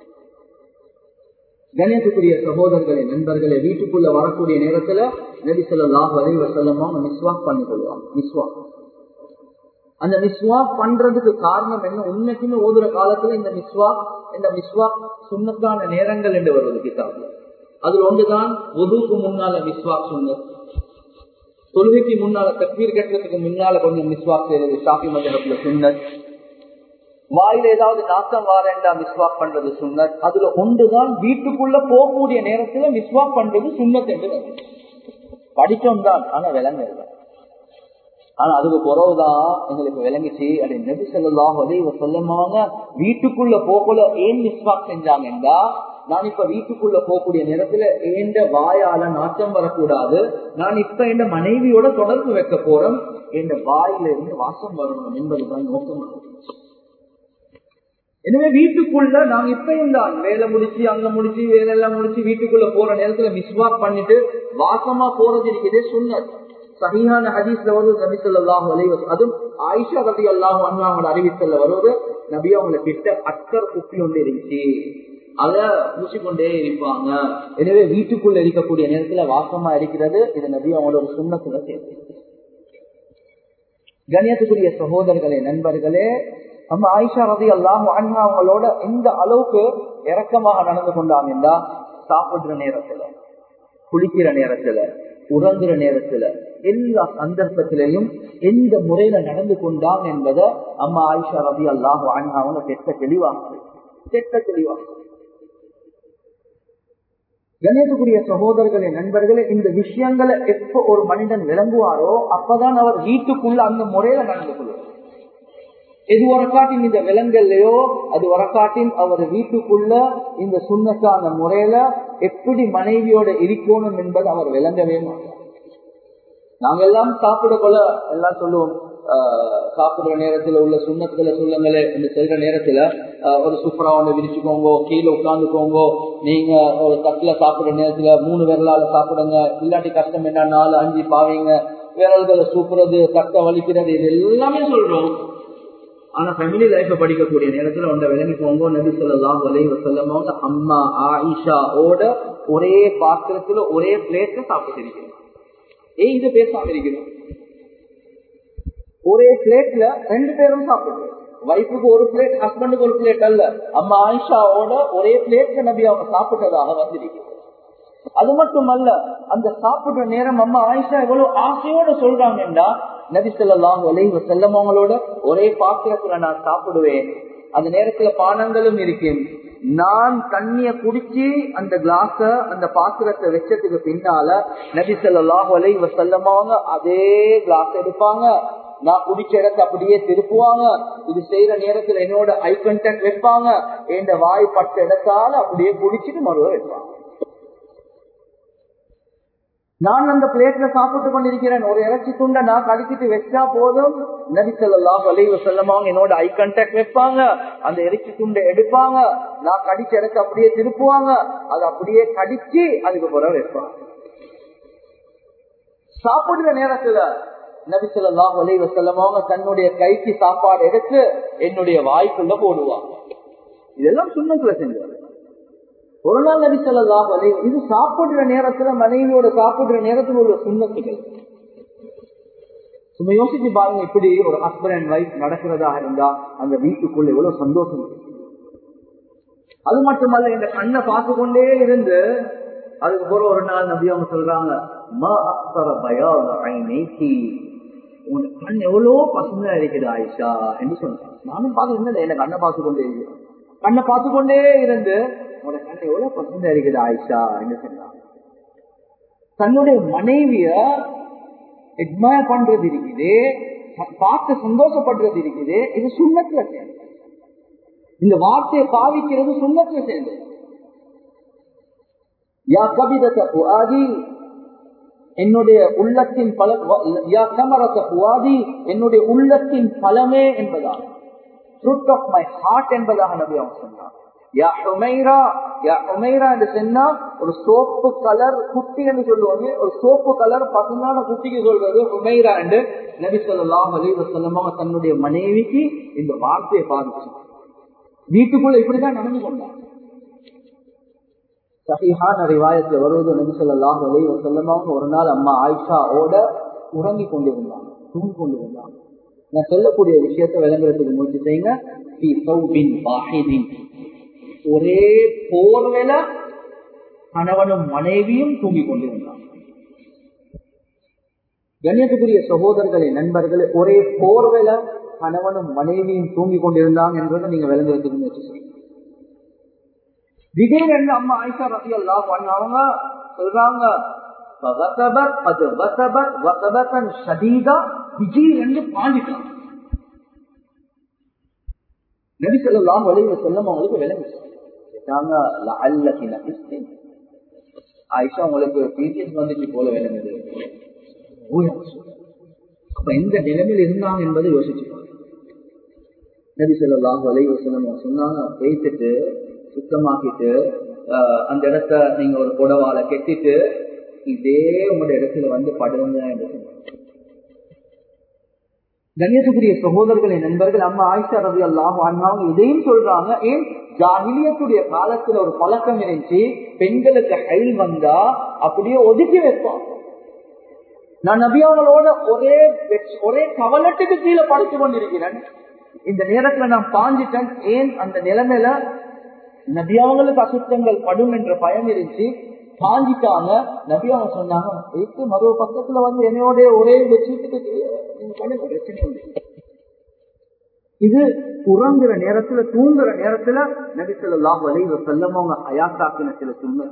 கணேசக்குரிய சகோதரர்களே நண்பர்களே வீட்டுக்குள்ள வரக்கூடிய நேரத்துல நபி சொல்லலாம் வரைவ செல்லமா மிஸ்வாக் பண்ணி கொள்வாங்க மிஸ்வாக் அந்த மிஸ்வாக் பண்றதுக்கு காரணம் என்ன உண்மைக்குமே ஓதுற காலத்துல இந்த மிஸ்வாக் இந்த மிஸ்வாக் சுண்ணத்தான நேரங்கள் என்று வருவது கிதாப்ல அதுல ஒன்றுதான் ஒதுக்கு முன்னால மிஸ்வாக் சொன்ன தொழுகைக்கு முன்னால தக்வீர் கட்டுறதுக்கு முன்னால கொஞ்சம் மிஸ்வாக் செய்யறது ஷாஃபி மண்டலத்துல சுண்ணத் வாயில ஏதாவது நாக்கம் வாரண்டா மிஸ்வாக் பண்றது சுண்ணத் அதுல ஒன்றுதான் வீட்டுக்குள்ள போகக்கூடிய நேரத்துல மிஸ்வாக் பண்றது சுண்ணத் என்று வருது படிச்சோம் தான் ஆனா விளங்குறது ஆனா அதுக்கு பிறகுதான் எங்களுக்கு விளங்கிச்சு அப்படி நபி சொல்லலாம் உதவி சொல்லமாங்க வீட்டுக்குள்ள போகல ஏன் மிஸ்வாக் செஞ்சாங்கன்றா நான் இப்ப வீட்டுக்குள்ள போகக்கூடிய நேரத்துல ஏண்ட வாயால நாட்டம் வரக்கூடாது நான் இப்ப என் மனைவியோட தொடர்பு வைக்க போறேன் என் வாயில இருந்து வாசம் வரணும் என்பதுதான் நோக்கமாக எனவே வீட்டுக்குள்ள நாங்க இப்பயும் தான் வேலை முடிச்சு அங்க முடிச்சு வேலை எல்லாம் முடிச்சு வீட்டுக்குள்ள போற நேரத்துல மிஸ்வாக் பண்ணிட்டு வாசமா போறது இருக்குது சுண்ணத் சரியான ஹதீஸ்ல வருவது நபி சொல்லாஹ் அலைவஸ் அதுவும் ஆயிஷா ரபி அல்லாஹ் அவங்களோட அறிவித்தல்ல வருவது நபி அவங்கள கிட்ட அக்கர் குப்பி ஒன்று இருந்துச்சு அத பூசிக்கொண்டே இருப்பாங்க எனவே வீட்டுக்குள்ள இருக்கக்கூடிய நேரத்துல வாசமா இருக்கிறது இது நபி அவங்களோட சுண்ணத்துல சேர்த்து கணியத்துக்குரிய சகோதரர்களே நண்பர்களே நம்ம ஆயிஷா ரதி அல்லாஹ் அவங்களோட எந்த அளவுக்கு இறக்கமாக நடந்து கொண்டாங்கன்னா சாப்பிடுற நேரத்துல குளிக்கிற நேரத்துல உறங்குற நேரத்துல எல்லா சந்தர்ப்பத்திலையும் எந்த முறையில நடந்து கொண்டாங்க என்பதை அம்மா ஆயிஷா ரதி அல்லாஹ் அவங்க தெட்ட தெளிவாக தெட்ட தெளிவாக கணேசக்குரிய சகோதரர்களே நண்பர்களே இந்த விஷயங்களை எப்ப ஒரு மனிதன் விளங்குவாரோ அப்பதான் அவர் வீட்டுக்குள்ள அந்த முறையில நடந்து கொள்வார் எது வரக்காட்டின் இந்த விலங்கல்லையோ அது வரக்காட்டின் அவர் வீட்டுக்குள்ள இந்த சுண்ணத்தான முறையில எப்படி மனைவியோட இருக்கணும் என்பது அவர் விளங்கவே மாட்டார் நாங்க எல்லாம் சாப்பிட கொள்ள எல்லாம் சொல்லுவோம் சாப்பிடுற நேரத்துல உள்ள சுண்ணத்துல சொல்லுங்களே இந்த செல்ற நேரத்துல ஒரு சூப்பரா ஒண்ணு விரிச்சுக்கோங்க கீழே உட்காந்துக்கோங்க நீங்க ஒரு தட்டுல சாப்பிடுற நேரத்துல மூணு விரலால சாப்பிடுங்க இல்லாட்டி கஷ்டம் என்ன நாலு அஞ்சு பாவீங்க விரல்களை சூப்புறது தட்டை வலிக்கிறது இது எல்லாமே சொல்றோம் ஆனா ஃபேமிலி லைஃப படிக்கக்கூடிய நேரத்துல ஒன்றை விளங்கி போங்க நபி சொல்லலாம் வலை வசல்லமோங்க அம்மா ஆயிஷா ஓட ஒரே பாத்திரத்துல ஒரே பிளேட்ல சாப்பிட்டு இருக்கிறோம் ஏன் இது பேசாம இருக்கிறோம் ஒரே பிளேட்ல ரெண்டு பேரும் சாப்பிடுறோம் வைஃபுக்கு ஒரு பிளேட் ஹஸ்பண்டுக்கு ஒரு பிளேட் அல்ல அம்மா ஆயிஷாவோட ஒரே பிளேட்ல நபி அவங்க சாப்பிட்டதாக வந்திருக்கிறது அது மட்டும் அல்ல அந்த சாப்பிடுற நேரம் அம்மா ஆயிஷா எவ்வளவு ஆசையோட சொல்றாங்கன்னா நபி சொல்லலாம் விளைவு செல்லமவங்களோட ஒரே பாத்திரத்துல நான் சாப்பிடுவேன் அந்த நேரத்துல பானங்களும் இருக்கேன் நான் தண்ணிய குடிச்சு அந்த கிளாஸ அந்த பாத்திரத்தை வச்சதுக்கு பின்னால நபி சொல்லாஹ் விளைவு செல்லமவங்க அதே கிளாஸ் எடுப்பாங்க நான் குடிச்ச இடத்தை அப்படியே திருப்புவாங்க இது செய்யற நேரத்துல என்னோட ஐ கண்டாக்ட் வைப்பாங்க என் வாய் பட்ட இடத்தால அப்படியே குடிச்சிட்டு மறுவ வைப்பாங்க நான் அந்த பிளேட்ல சாப்பிட்டு கொண்டிருக்கிறேன் ஒரு இறைச்சி துண்டை நான் கடிச்சிட்டு வச்சா போதும் நபிசல்லா வலைவு செல்லமாங்க என்னோட ஐ கண்டாக்ட் வைப்பாங்க அந்த இறைச்சி துண்டை எடுப்பாங்க நான் கடிச்ச இடத்தை அப்படியே திருப்புவாங்க அதை அப்படியே கடிச்சு அதுக்கு பிறகு வைப்பாங்க சாப்பிடுற நேரத்துல நபிசல்லா வலைவு செல்லமாங்க தன்னுடைய கைக்கு சாப்பாடு எடுத்து என்னுடைய வாய்க்குள்ள போடுவாங்க இதெல்லாம் சுண்ணத்துல செஞ்சாங்க ஒரு நாள் நபி சொல்லலாம் இது சாப்பிடுற நேரத்துல மனைவியோட சாப்பிடுற நேரத்துல உள்ள சுண்ணத்துகள் சும்மா யோசிச்சு பாருங்க இப்படி ஒரு ஹஸ்பண்ட் அண்ட் ஒய்ஃப் நடக்கிறதா இருந்தா அந்த வீட்டுக்குள்ள எவ்வளவு சந்தோஷம் அது மட்டுமல்ல இந்த கண்ணை பார்த்து கொண்டே இருந்து அதுக்கு போற ஒரு நாள் நபி அவங்க சொல்றாங்க உங்க கண் எவ்வளவு பசுமையா இருக்குது ஆயிஷா என்று சொன்னாங்க நானும் பார்க்க என்ன கண்ணை பார்த்து கொண்டே இருக்கிறேன் கண்ணை பார்த்து கொண்டே இருந்து உங்களோட கண்ணை எவ்வளவு பசங்க இருக்குது ஆயிஷா என்று சொன்னாங்க தன்னுடைய மனைவிய எட்மயர் பண்றது இருக்குது பார்த்து சந்தோஷப்படுறது இருக்குது இது சுண்ணத்துல சேர்ந்து இந்த வார்த்தையை பாவிக்கிறது சுண்ணத்துல சேர்ந்து யா கவிதத்தை புவாதி என்னுடைய உள்ளத்தின் பல யா கமரத்தை புவாதி என்னுடைய உள்ளத்தின் பலமே என்பதாக ஃப்ரூட் ஆஃப் மை ஹார்ட் என்பதாக நபி அவங்க சொன்னார் ஒரு சோப்பு கலர் குட்டி என்று சொல்லுவாங்க ஒரு சோப்பு கலர் பசுந்தான குட்டிக்கு சொல்றது உமைரா என்று நபி சொல்லலாம் அலிவ சொல்லமாக தன்னுடைய மனைவிக்கு இந்த வார்த்தையை பாதிச்சு வீட்டுக்குள்ள இப்படிதான் நடந்து கொண்டாங்க சகிஹான ரிவாயத்துல வருவது நபி சொல்லலாம் அலிவ சொல்லமாக ஒரு நாள் அம்மா ஆயிஷா ஓட உறங்கி கொண்டிருந்தாங்க தூங்கி கொண்டிருந்தாங்க நான் சொல்லக்கூடிய விஷயத்தை விளங்குறதுக்கு முயற்சி செய்யுங்க ஒரே போர்வேல கணவனும் மனைவியும் தூங்கிக் கொண்டிருந்தாங்க கண்ணியத்துக்குரிய சகோதரர்களே நண்பர்களே ஒரே போர்வேல கணவனும் மனைவியும் தூங்கிக் கொண்டிருந்தாங்க என்பதை நீங்க விளங்குறதுக்கு முயற்சி செய்யுங்க திடீரென்று அம்மா ஆயிஷா ரசி அல்லா பண்ணவங்க சொல்றாங்க திடீரென்று பாண்டிட்டாங்க நபிசல்லாம் வழியில செல்லும் அவங்களுக்கு விளங்கி ஆயிஷா உங்களுக்கு பீரியட் வந்துச்சு போல விளங்குது அப்ப எந்த நிலைமையில் இருந்தாங்க என்பதை யோசிச்சு நபி சொல்லாஹ் வலைவசனம் சொன்னாங்க பேசிட்டு சுத்தமாக்கிட்டு அந்த இடத்த நீங்க ஒரு புடவால கெட்டிட்டு இதே உங்களோட இடத்துல வந்து படுங்க என்று சொன்னாங்க கண்ணியத்துக்குரிய சகோதரர்களை நண்பர்கள் அம்மா ஆயிஷா ரவி அல்லாஹ் அவங்க இதையும் சொல்றாங்க ஏன் ஜாகிலியத்துடைய காலத்துல ஒரு பழக்கம் இருந்துச்சு பெண்களுக்கு ஹைல் வந்தா அப்படியே ஒதுக்கி வைப்பான் நான் நபியாவங்களோட ஒரே ஒரே கவலட்டுக்கு கீழே படுத்து கொண்டிருக்கிறேன் இந்த நேரத்துல நான் பாஞ்சிட்டேன் ஏன் அந்த நிலைமையில நபியாவங்களுக்கு அசுத்தங்கள் படும் என்ற பயம் இருந்துச்சு பாஞ்சிட்டாங்க நபியாவங்க சொன்னாங்க எதுக்கு மறுவ பக்கத்துல வந்து என்னையோட ஒரே வச்சுட்டு இது உறங்குற நேரத்துல தூங்குற நேரத்துல நபி சொல்லலாம் வலைவ செல்லமவங்க அயாத்தாக்கின சில சுண்ண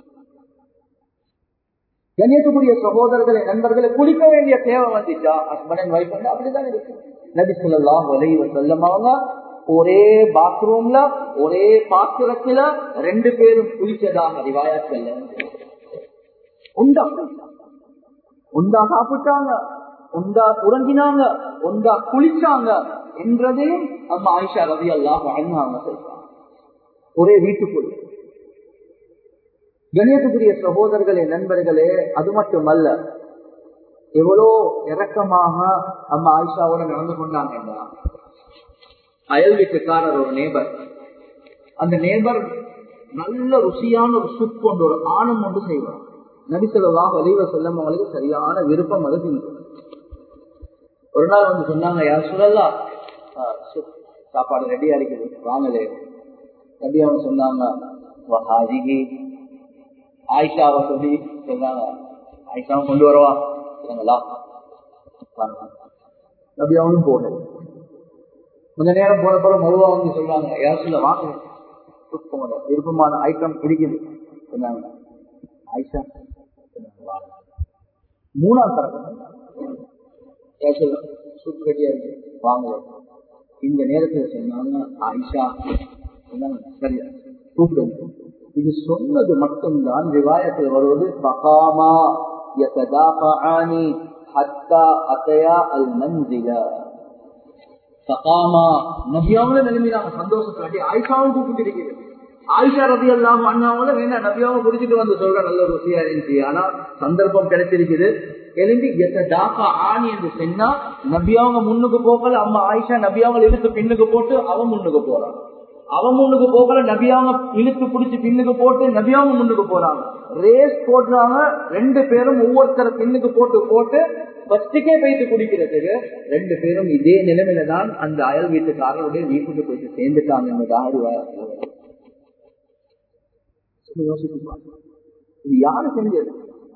கண்ணியத்துக்குரிய சகோதரர்களை நண்பர்களை குளிக்க வேண்டிய தேவை வந்துச்சா ஹஸ்பண்ட் ஒய்ஃப் வந்து அப்படிதான் இருக்கு நபி சொல்லலாம் வலைவ செல்லமவங்க ஒரே பாத்ரூம்ல ஒரே பாத்திரத்துல ரெண்டு பேரும் குளிச்சதாக ரிவாயத்தில் உண்டா உண்டா சாப்பிட்டாங்க உண்டா உறங்கினாங்க உண்டா குளிச்சாங்க என்றதையும் அம்மா ஆயிஷா ரவி அல்லாஹ் வாழ்ந்தாங்க சொல்றாங்க ஒரே வீட்டுக்குள் கணியத்துக்குரிய சகோதரர்களே நண்பர்களே அது மட்டுமல்ல எவ்வளோ இறக்கமாக அம்மா ஆயிஷாவோட நடந்து கொண்டாங்கன்னா அயல் வீட்டுக்காரர் ஒரு நேபர் அந்த நேபர் நல்ல ருசியான ஒரு சுப் கொண்டு ஒரு ஆணம் ஒன்று செய்வார் நபிசல்லாஹ் வலிவ செல்லம் அவங்களுக்கு சரியான விருப்பம் அது ஒரு நாள் வந்து சொன்னாங்க யார் சொல்லலாம் சாப்பாடு ரெடியா இருக்குது வாங்கலே நபி அவங்க சொன்னாங்க ஆயிஷாவை சொல்லி சொன்னாங்க ஆயிஷாவை கொண்டு வரவா சொன்னாங்களா நபி அவனும் போனது கொஞ்ச நேரம் போன பிறகு மறுவா வந்து சொல்றாங்க யார் சொல்ல வாங்க விருப்பமான ஐட்டம் பிடிக்குது சொன்னாங்க ஆயிஷா மூணாம் தரப்பு சூப் ரெடியா இருக்கு வாங்க இந்த நேரத்துல சொன்னாங்க ஆயிஷா சொன்னாங்க சரியா கூப்பிடுங்க இது சொன்னது மட்டும்தான் விவாயத்தில் வருவது பகாமா யததாஃபஆனி ஹத்தா அத்தயா அல் மன்சில சகாமா நபியாவும் நிலைமையிலாம சந்தோஷத்துல ஆயிஷாவும் கூப்பிட்டு இருக்கிறது ஆயிஷா ரதி எல்லாம் அண்ணாவும் வேணா நபியாவும் குடிச்சிட்டு வந்து சொல்ற நல்ல ருசியா இருந்துச்சு ஆனா சந்தர்ப்பம் கிடைச்சிருக்குது எழுந்து எத்தாக்கா ஆணி என்று சொன்னா நபியாவங்க முன்னுக்கு போகல அம்மா ஆயிஷா நபியாவங்க இழுத்து பின்னுக்கு போட்டு அவன் முன்னுக்கு போறான் அவன் முன்னுக்கு போகல நபியாவங்க இழுத்து பிடிச்சி பின்னுக்கு போட்டு நபியாவங்க முன்னுக்கு போறாங்க ரேஸ் போடுறாங்க ரெண்டு பேரும் ஒவ்வொருத்தர பின்னுக்கு போட்டு போட்டு ஃபர்ஸ்டுக்கே போயிட்டு குடிக்கிறதுக்கு ரெண்டு பேரும் இதே நிலைமையில தான் அந்த அயல் வீட்டுக்காரருடைய வீட்டுக்கு போயிட்டு சேர்ந்துட்டாங்க என்பதாக இது யாரு செஞ்சது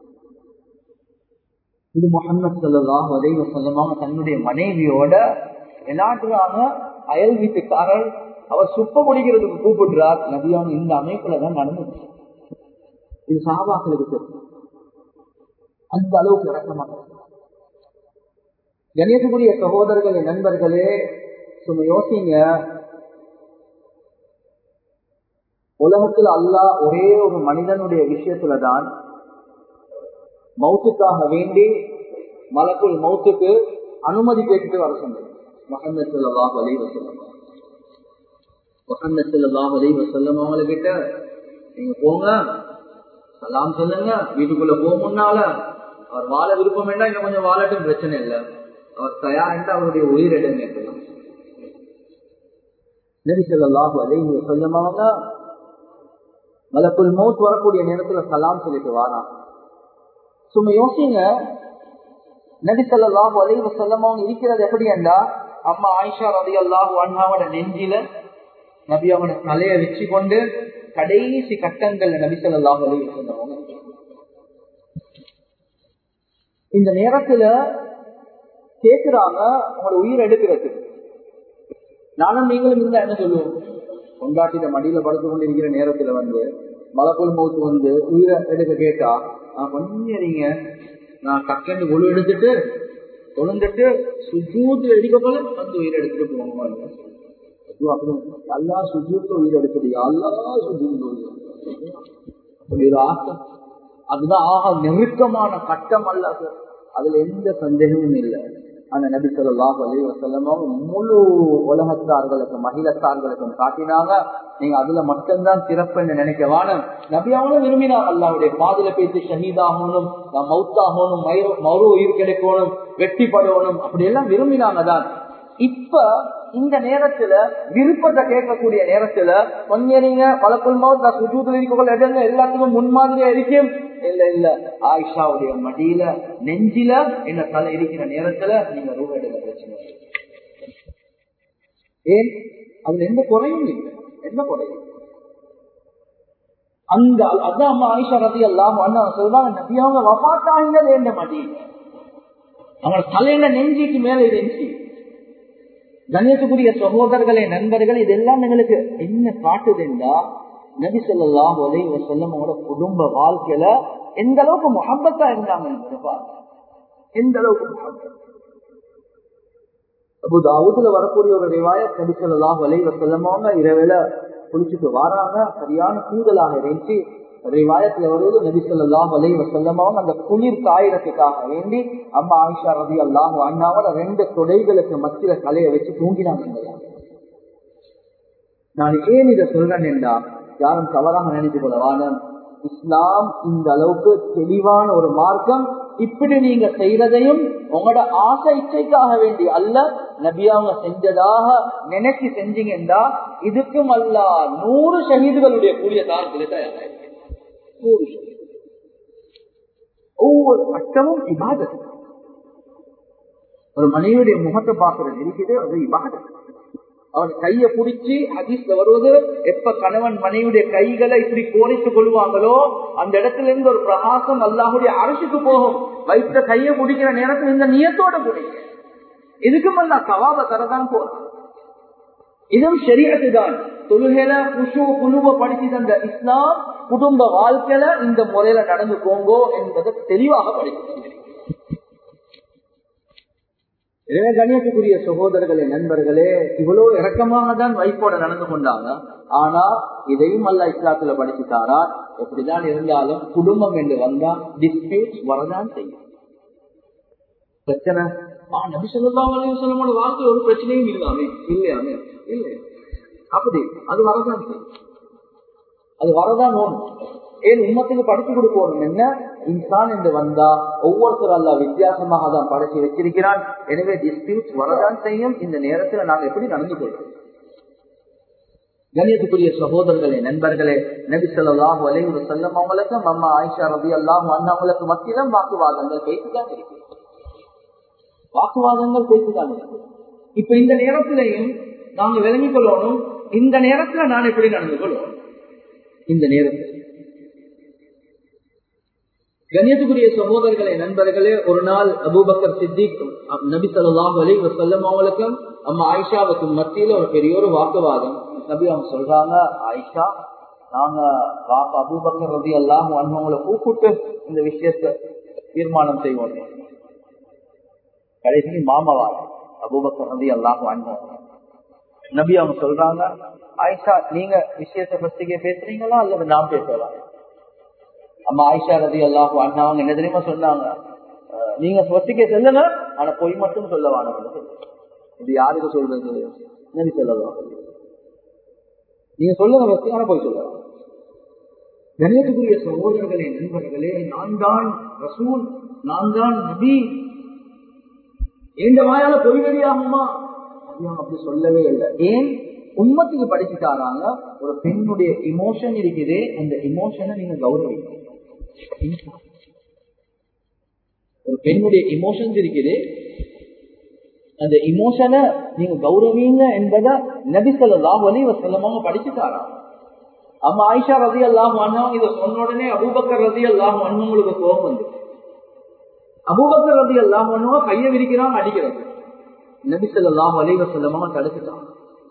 இது முகமது சல்லாஹ் உதவி சொல்லமாக தன்னுடைய மனைவியோட விளையாடுறாங்க அயல் வீட்டுக்காரர் அவர் சுப்ப முடிக்கிறதுக்கு கூப்பிடுறார் நபியாவும் இந்த அமைப்புல தான் நடந்துச்சு இது சாபாக்களுக்கு தெரியும் அந்த அளவுக்கு இறக்கமாக கணேசகுரிய சகோதரர்களே நண்பர்களே சும்மா யோசிங்க உலகத்துல அல்லா ஒரே ஒரு மனிதனுடைய விஷயத்துலதான் மௌத்துக்காக வேண்டி மலக்குள் மௌத்துக்கு அனுமதி கேட்டுட்டு வர சொன்னது முகமது சொல்லாஹ் அலி வசல்லம் முகமது சொல்லாஹ் அலி வசல்லம் அவங்கள கிட்ட நீங்க போங்க சலாம் சொல்லுங்க வீட்டுக்குள்ள போக முன்னால அவர் வாழ விருப்பம் வேண்டாம் இன்னும் கொஞ்சம் வாழட்டும் பிரச்சனை இல்லை அவர் தயார் அவருடைய உயிரிடம் கேட்கலாம் நபி சொல்லாஹு அலி வசல்லம் அவங்க மலக்குள் மௌத் வரக்கூடிய நேரத்துல சலாம் சொல்லிட்டு வாரான் சும்மா யோசிங்க நபி சொல்லாஹு அலைவ செல்லமாக இருக்கிறது எப்படி என்றா அம்மா ஆயிஷா ரதி அல்லாஹு அண்ணாவோட நெஞ்சில நபி அவனோட தலையை வச்சு கொண்டு கடைசி கட்டங்கள் நபி சொல்லாஹு அலைவ செல்லவங்க இந்த நேரத்துல கேக்குறாங்க உங்களோட உயிர் எடுக்கிறது நானும் நீங்களும் இருந்தா என்ன சொல்லுவோம் கொண்டாட்டிட மடியில படுத்து கொண்டிருக்கிற நேரத்துல வந்து மலக்குள் மௌத்து வந்து உயிரை எடுக்க கேட்டா நான் பண்ணிங்க நான் டக்குன்னு ஒழு எடுத்துட்டு தொழுந்துட்டு சுஜூத்து எடுக்க போல வந்து உயிர் எடுத்துட்டு போவாங்க அப்படி எல்லா சுஜூத்து உயிர் எடுக்குது எல்லா சுஜூத்து அப்படி ஒரு ஆசை அதுதான் ஆக நெருக்கமான கட்டம் அல்ல அதுல எந்த சந்தேகமும் இல்லை அந்த நபி சொல்லாஹ் அலி வசல்லமும் முழு உலகத்தார்களுக்கும் மகிழத்தார்களுக்கும் காட்டினாங்க நீங்க அதுல மட்டும்தான் சிறப்புன்னு நினைக்க வானம் நபியாவும் விரும்பினாங்க அல்லாவுடைய பாதுல பேசி ஷஹீதாகணும் மவுத்தாகணும் மறு உயிர் கிடைக்கணும் வெற்றி படணும் அப்படி எல்லாம் விரும்பினாங்க தான் இப்ப இந்த நேரத்துல விருப்பத்தை கேட்கக்கூடிய நேரத்துல கொஞ்சம் நீங்க பலக்குள் மவுத் நான் சுஜூத்துல இருக்கக்கூடிய இடங்க எல்லாத்துக்கும் முன்மாதிரியா இருக்கும் இல்ல இல்ல ஆயிஷாவுடைய மடியில நெஞ்சில என்ன தலை இருக்கிற நேரத்துல நீங்க ரூபா எடுக்க பிரச்சனை ஏன் அதுல எந்த குறையும் இல்லை எந்த குறையும் அந்த அதான் அம்மா ஆயிஷா ரதி எல்லாம் அண்ணா சொல்றாங்க நபியாவங்க வபாத்தாங்க இந்த மடியில அவங்க தலையில நெஞ்சிக்கு மேல இருந்துச்சு கண்ணியத்துக்குரிய சகோதரர்களே நண்பர்கள் இதெல்லாம் எங்களுக்கு என்ன காட்டுதுண்டா நபி சொல்லாம் ஒலை செல்லமோட குடும்ப வாழ்க்கையில எந்த அளவுக்கு முகப்பத்தா இருந்தாங்க எந்த அளவுக்கு முகப்பத் அபு தாவூதுல வரக்கூடிய ஒரு ரிவாயத் நபி சொல்லாம் ஒலை செல்லமோங்க இரவேல குளிச்சுட்டு வராங்க சரியான கூதலாக இருந்துச்சு ரிவாயத்துல வருவது நபி சொல்லாம் ஒலை செல்லமோங்க அந்த குளிர் காயிரத்துக்காக வேண்டி அம்மா ஆயிஷா ரவி அல்லாம் அண்ணாவோட ரெண்டு தொடைகளுக்கு மத்தியில தலையை வச்சு தூங்கினாங்க நான் ஏன் இதை சொல்றேன் என்றா யாரும் தவறாக நினைத்து கொள்ளவான இஸ்லாம் இந்த அளவுக்கு தெளிவான ஒரு மார்க்கம் இப்படி நீங்க செய்யறதையும் உங்களோட ஆசை இச்சைக்காக வேண்டி அல்ல நபியாவங்க செஞ்சதாக நினைச்சு செஞ்சீங்கன்னா இதுக்கும் அல்ல நூறு ஷஹீதுகளுடைய கூடிய தாரத்திலே தயாராக நூறு ஷஹீது ஒவ்வொரு கட்டமும் இபாதத் ஒரு மனைவியுடைய முகத்தை பார்க்கறது இருக்குது அது இபாதத் அவன் கைய பிடிச்சி ஹதீஸ்ல வருவது எப்ப கணவன் மனைவியுடைய கைகளை இப்படி கோணித்துக் கொள்வாங்களோ அந்த இடத்துல இருந்து ஒரு பிரகாசம் அல்லாஹுடைய அரசுக்கு போகும் வைத்த கைய பிடிக்கிற நேரத்தில் இந்த நியத்தோட பிடிக்க இதுக்கும் அல்ல கவாப தரதான் போறான் இதுவும் சரியத்து தான் தொழுகையில குஷு குழுவ படிச்சு தந்த இஸ்லாம் குடும்ப வாழ்க்கையில இந்த முறையில நடந்து போங்கோ என்பதை தெளிவாக படிச்சு எனவே கணியத்துக்குரிய சகோதரர்களே நண்பர்களே இவ்வளவு இறக்கமாக தான் வைப்போட நடந்து கொண்டாங்க ஆனா இதையும் அல்ல இஸ்லாத்துல படிச்சுட்டாரா எப்படிதான் இருந்தாலும் குடும்பம் என்று வந்தா டிஸ்பியூட் வரதான் செய்யும் பிரச்சனை நபி சொல்லலாம் சொல்லமோட வாழ்க்கை ஒரு பிரச்சனையும் இல்லாமே இல்லையாமே இல்லை அப்படி அது வரதான் செய்யும் அது வரதான் ஓணும் ஏன் உண்மத்துக்கு படிச்சு கொடுக்கணும் என்ன இன்சான் என்று வந்தா ஒவ்வொருத்தரும் அல்ல வித்தியாசமாக தான் படைச்சு வச்சிருக்கிறான் எனவே டிஸ்பியூட் வரதான் செய்யும் இந்த நேரத்துல நாங்க எப்படி நடந்து கொள்றோம் கணியத்துக்குரிய சகோதரர்களே நண்பர்களே நபி சொல்லாஹு அலைவு செல்லம் அவங்களுக்கும் அம்மா ஆயிஷா ரபி அல்லாஹ் அண்ணாங்களுக்கு மத்தியிலும் வாக்குவாதங்கள் பேசிதான் இருக்கு வாக்குவாதங்கள் பேசிதான் இருக்கு இப்ப இந்த நேரத்திலையும் நாங்க விளங்கிக் கொள்ளணும் இந்த நேரத்துல நான் எப்படி நடந்து கொள்வோம் இந்த நேரத்தில் கண்ணியத்துக்குரிய சகோதரர்களே நண்பர்களே ஒரு நாள் அபூபக்கர் சித்திக் நபி சொல்லாஹ் அலி வசல்லம் அவங்களுக்கும் அம்மா ஆயிஷாவுக்கும் மத்தியில ஒரு பெரிய ஒரு வாக்குவாதம் நபி அவங்க சொல்றாங்க ஆயிஷா நாங்க பாப்பா அபூபக்கர் ரதி எல்லாம் அவங்களை கூப்பிட்டு இந்த விஷயத்த தீர்மானம் செய்வோம் கடைசி மாமாவார் அபூபக்கர் ரதி எல்லாம் அனுபவம் நபி அவங்க சொல்றாங்க ஆயிஷா நீங்க விஷயத்தை பத்திரிக்கை பேசுறீங்களா அல்லது நான் பேசலாம் அம்மா ஆயிஷா ரதி அல்லாஹு அண்ணாவங்க என்ன தெரியுமா சொன்னாங்க நீங்க சொத்திக்க செல்லுங்க ஆனா பொய் மட்டும் சொல்ல வேணும் இது யாருக்கு சொல்றது நபி சொல்லலாம் நீங்க சொல்லுங்க பத்தி ஆனா பொய் சொல்லலாம் கணியத்துக்குரிய சகோதரர்களே நண்பர்களே நான் தான் ரசூல் நான் தான் நபி எந்த வாயால பொய் வெளியாகுமா அப்படி சொல்லவே இல்லை ஏன் உண்மத்துக்கு படிச்சுட்டாராங்க ஒரு பெண்ணுடைய இமோஷன் இருக்குது அந்த இமோஷனை நீங்க கௌரவிக்கணும் ஒரு பெண்ணுடைய இமோஷன்ஸ் இருக்குது அந்த இமோஷனை நீங்க கௌரவீங்க என்பதை நபிசல்லாஹ் அலி வசல்லமாக படிச்சுட்டாரா அம்மா ஆயிஷா ரதி அல்லாஹ் அண்ணவங்க இதை சொன்ன உடனே அபூபக்கர் ரதி அல்லாஹ் அண்ணவங்களுக்கு கோபம் வந்து அபூபக்கர் ரதி அல்லாஹ் அண்ணவங்க கையை விரிக்கிறான் அடிக்கிறது நபிசல்லாஹ் அலி வசல்லமாக தடுத்துட்டாங்க